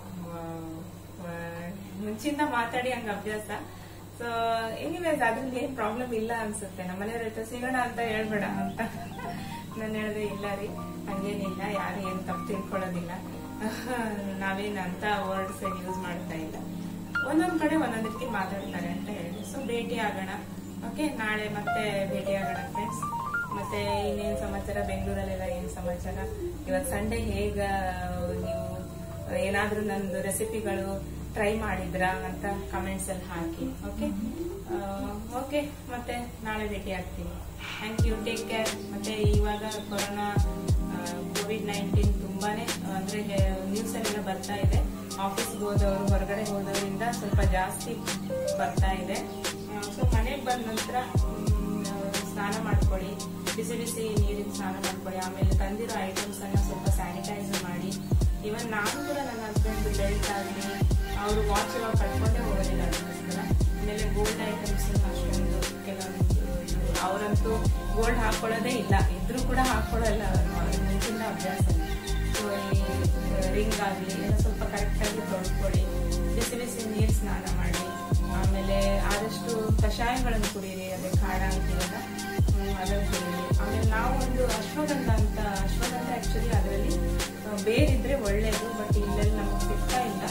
ಮುಂಚಿಂದ ಮಾತಾಡಿ ಹಂಗ ಅಭ್ಯಾಸ ಸೊ ಎನಿವೇಸ್ ಅದ್ರಲ್ಲಿ ಏನ್ ಪ್ರಾಬ್ಲಮ್ ಇಲ್ಲ ಅನ್ಸುತ್ತೆ ನಮ್ಮ ಮನೆಯವ್ರ ಹತ್ರ ಸಿಗೋಣ ಅಂತ ಹೇಳ್ಬೇಡ ಅಂತ ನಾನು ಹೇಳಿದೆ ಇಲ್ಲ ರೀ ಹಂಗೇನಿಲ್ಲ ಯಾರು ಏನ್ ತಪ್ಪು ತಿಳ್ಕೊಳ್ಳೋದಿಲ್ಲ ನಾವೇನ್ ಅಂತ ವರ್ಡ್ಸ್ ಏನ್ ಯೂಸ್ ಮಾಡ್ತಾ ಇಲ್ಲ ಒಂದೊಂದ್ ಕಡೆ ಒಂದೊಂದ್ ರೀತಿ ಮಾತಾಡ್ತಾರೆ ಅಂತ ಹೇಳಿದೆ ಸೊ ಭೇಟಿ ಆಗೋಣ ಓಕೆ ನಾಳೆ ಮತ್ತೆ ಭೇಟಿ ಆಗೋಣ ಫ್ರೆಂಡ್ಸ್ ಮತ್ತೆ ಇನ್ನೇನ್ ಸಮಾಚಾರ ಬೆಂಗಳೂರಲ್ಲೆಲ್ಲ ಏನ್ ಸಮಾಚಾರ ಇವತ್ತು ಸಂಡೇ ಹೇಗ ನೀವು ಏನಾದ್ರೂ ನಂದು ರೆಸಿಪಿಗಳು ಟ್ರೈ ಮಾಡಿದ್ರಾ ಅಂತ ಕಮೆಂಟ್ಸ್ ಅಲ್ಲಿ ಹಾಕಿ ಓಕೆ ಓಕೆ ಮತ್ತೆ ನಾಳೆ ಭೇಟಿ ಆಗ್ತೀನಿ ಥ್ಯಾಂಕ್ ಯು ಟೇಕ್ ಕೇರ್ ಮತ್ತೆ ಇವಾಗ ಕೊರೋನಾ ಕೋವಿಡ್ ನೈನ್ಟೀನ್ ತುಂಬಾನೇ ಅಂದ್ರೆ ನ್ಯೂಸ್ ಅಲ್ಲೆಲ್ಲ ಬರ್ತಾ ಇದೆ ಆಫೀಸ್ಗೆ ಹೋದವರು ಹೊರಗಡೆ ಹೋದವರಿಂದ ಸ್ವಲ್ಪ ಜಾಸ್ತಿ ಬರ್ತಾ ಇದೆ ಸೊ ಮನೆಗೆ ಬಂದ ನಂತರ ಸ್ನಾನ ಮಾಡ್ಕೊಳ್ಳಿ ಬಿಸಿ ಬಿಸಿ ನೀರಿನ ಸ್ನಾನ ಮಾಡ್ಕೊಳ್ಳಿ ಆಮೇಲೆ ತಂದಿರೋ ಐಟಮ್ಸ್ ಅನ್ನ ಸ್ವಲ್ಪ ಸ್ಯಾನಿಟೈಸ್ ಮಾಡಿ ಇವನ್ ನಾನು ಕೂಡ ನನ್ನ ಹಸ್ಬೆಂಡ್ ಬೆಲ್ಟ್ ಆಗಲಿ ಅವರು ವಾಚ್ ಎಲ್ಲ ಕಟ್ಕೊಂಡೇ ಹೋಗೋದಿಲ್ಲ ಅದಕ್ಕೋಸ್ಕರ ಆಮೇಲೆ ಗೋಲ್ಡ್ ಐಟಮ್ಸ್ ಅಷ್ಟೊಂದು ಕೆಲವೊಂದು ಅವರಂತೂ ಗೋಲ್ಡ್ ಹಾಕೊಳ್ಳೋದೇ ಇಲ್ಲ ಇದ್ರೂ ಕೂಡ ಹಾಕೊಳ್ಳಲ್ಲ ಅವ್ರಿಗೆ ಮುಂಚಿನ ಅಭ್ಯಾಸ ಸೊ ಈ ರಿಂಗ್ ಆಗಲಿ ಎಲ್ಲ ಸ್ವಲ್ಪ ಕರೆಕ್ಟಾಗಿ ತೊಳ್ಕೊಳ್ಳಿ ಬಿಸಿ ಬಿಸಿ ನೀರು ಸ್ನಾನ ಮಾಡಿ ಆಮೇಲೆ ಆದಷ್ಟು ಕಷಾಯಗಳನ್ನು ಕುಡೀರಿ ಅದೇ ಖಾರ ಅಂತೀವಲ್ಲ ಹ್ಮ್, ಅದನ್ನು ಕುಡೀರಿ ಆಮೇಲೆ ನಾವು ಒಂದು ಅಶ್ವಗಂಧ ಅಂತ ಅಶ್ವಗಂಧ ಆಕ್ಚುಲಿ ಅದರಲ್ಲಿ ಬೇರಿದ್ರೆ ಒಳ್ಳೇದು ಬಟ್ ಇಲ್ಲೆಲ್ಲ ನಮಗೆ ಸಿಗ್ತಾ ಇಲ್ಲ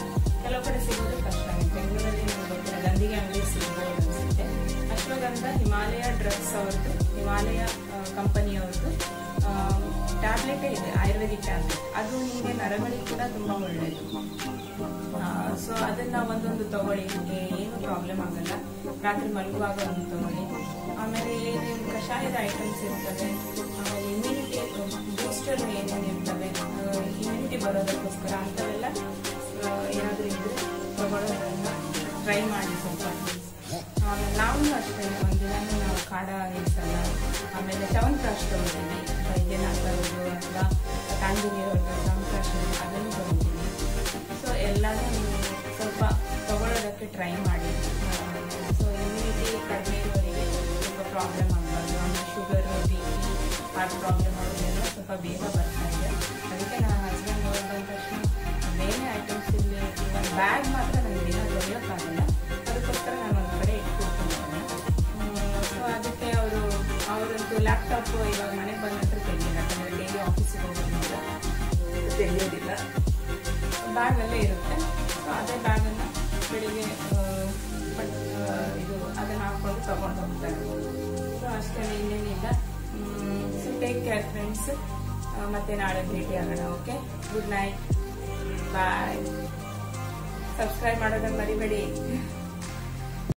ಕೆಲವು ಕಡೆ ಸಿಗೋದು ಕಷ್ಟ ಆಗುತ್ತೆ ಬೆಂಗಳೂರಲ್ಲಿ ನಮ್ಗೆ ಗೊತ್ತಿಲ್ಲ ಗಂಧಿಗೆ ಅಂಗಡಿ ಸಿಗ್ಬೋದು ಅನ್ಸುತ್ತೆ ಅಶ್ವಗಂಧ ಹಿಮಾಲಯ ಡ್ರಗ್ಸ್ ಅವ್ರದ್ದು ಹಿಮಾಲಯ ಕಂಪನಿಯವ್ರದ್ದು ಟ್ಯಾಬ್ಲೆಟೇ ಇದೆ ಆಯುರ್ವೇದಿಕ್ ಟ್ಯಾಬ್ಲೆಟ್ ಅದು ನಿಮಗೆ ನರಗಳಿಗೆ ಕೂಡ ತುಂಬಾ ಒಳ್ಳೆಯದು ಸೊ ಅದನ್ನ ಒಂದೊಂದು ತಗೊಳ್ಳಿ ನಿಮಗೆ ಏನು ಪ್ರಾಬ್ಲಮ್ ಆಗಲ್ಲ ರಾತ್ರಿ ಮಲಗುವಾಗ ಒಂದು ತಗೊಳ್ಳಿ ಆಮೇಲೆ ಏನೇನು ಕಷಾಯದ ಐಟಮ್ಸ್ ಇರ್ತವೆ ಆಮೇಲೆ ಇಮ್ಯುನಿಟಿ ಬೂಸ್ಟರ್ ಏನೇನು ಇರ್ತವೆ ಇಮ್ಯುನಿಟಿ ಬರೋದಕ್ಕೋಸ್ಕರ ಅಂಥವೆಲ್ಲ ಆ, ಏನಾದರೂ ಇದ್ರೆ ತಗೊಳ್ಳೋದನ್ನ ಟ್ರೈ ಮಾಡಿ ಸ್ವಲ್ಪ ಆಮೇಲೆ ನಾವು ಅಷ್ಟೇ ಒಂದಿನ ನಾವು ಕಾಡ ಇರಿಸಲ್ಲ ಆಮೇಲೆ ಚಾವನ್ಪ್ರಾಶ್ ತಗೋತೀವಿ ವೈದ್ಯನಾಥ ಅವ್ರದ್ದು ಅಥವಾ ತಾಂಜನೇಯ ಅವ್ರದ್ದು ಚಾವನ್ಪ್ರಾಶ್ ಅದನ್ನು ತಗೋತೀವಿ ಸೊ ಎಲ್ಲನೂ ನೀವು ಸ್ವಲ್ಪ ತಗೊಳ್ಳೋದಕ್ಕೆ ಟ್ರೈ ಮಾಡಿ ಸೊ ಇಮ್ಯುನಿಟಿ ಕಡಿಮೆ ಇರೋರಿಗೆ ಸ್ವಲ್ಪ ಪ್ರಾಬ್ಲಮ್ ಆಗಬಾರ್ದು ಆಮೇಲೆ sugar B P heart problem ಅವ್ರಿಗೆಲ್ಲ ಸ್ವಲ್ಪ ಬೇಗ ಬರ್ತಾ ಇದೆ ಅದಕ್ಕೆ ನಾನು ಹಸ್ಬೆಂಡ್ ನೋಡಿದ ತಕ್ಷಣ ಬೇರೆ ಐಟಮ್ಸ್ ಇಲ್ಲಿ ಇವನ್ ಬ್ಯಾಗ್ ಮಾತ್ರ ನನಗೆ ದಿನ ದೊರೆಯೋಕ್ಕಾಗಲ್ಲ ಅದಕ್ಕೋಸ್ಕರ ನಾನು ಒಂದು ಕಡೆ ಇಟ್ಕೊಡ್ತೀನಿ ಸೊ ಅದಕ್ಕೆ ಅವರು ಅವರಂತೂ ಲ್ಯಾಪ್ಟಾಪ್ ಇವಾಗ ಮನೆಗೆ ಬಂದ ನಂತರ ತೆಗಿಯಲ್ಲ ಯಾಕಂದರೆ ಡೈಲಿ ಆಫೀಸಿಗೆ ಹೋಗೋದ್ರಿಂದ ತೆಗಿಯೋದಿಲ್ಲ ಬ್ಯಾಗಲ್ಲೇ ಇರುತ್ತೆ ಸೊ ಅದೇ ಬ್ಯಾಗನ್ನು ಬೆಳಿಗ್ಗೆ ಆ, ಬಟ್ ಆ, ಇದು ಅದನ್ನು ಹಾಕೊಂಡು ತಗೊಂಡು ಹೋಗ್ತಾರೆ ಸೊ ಅಷ್ಟೇ ಇನ್ನೇನಿಲ್ಲ ಸೊ ಟೇಕ್ ಕೇರ್ ಫ್ರೆಂಡ್ಸ್ ಮತ್ತೆ ನಾಳೆ ಭೇಟಿ ಆಗೋಣ okay good night bye subscribe ಮಾಡೋದನ್ನ ಮರಿಬೇಡಿ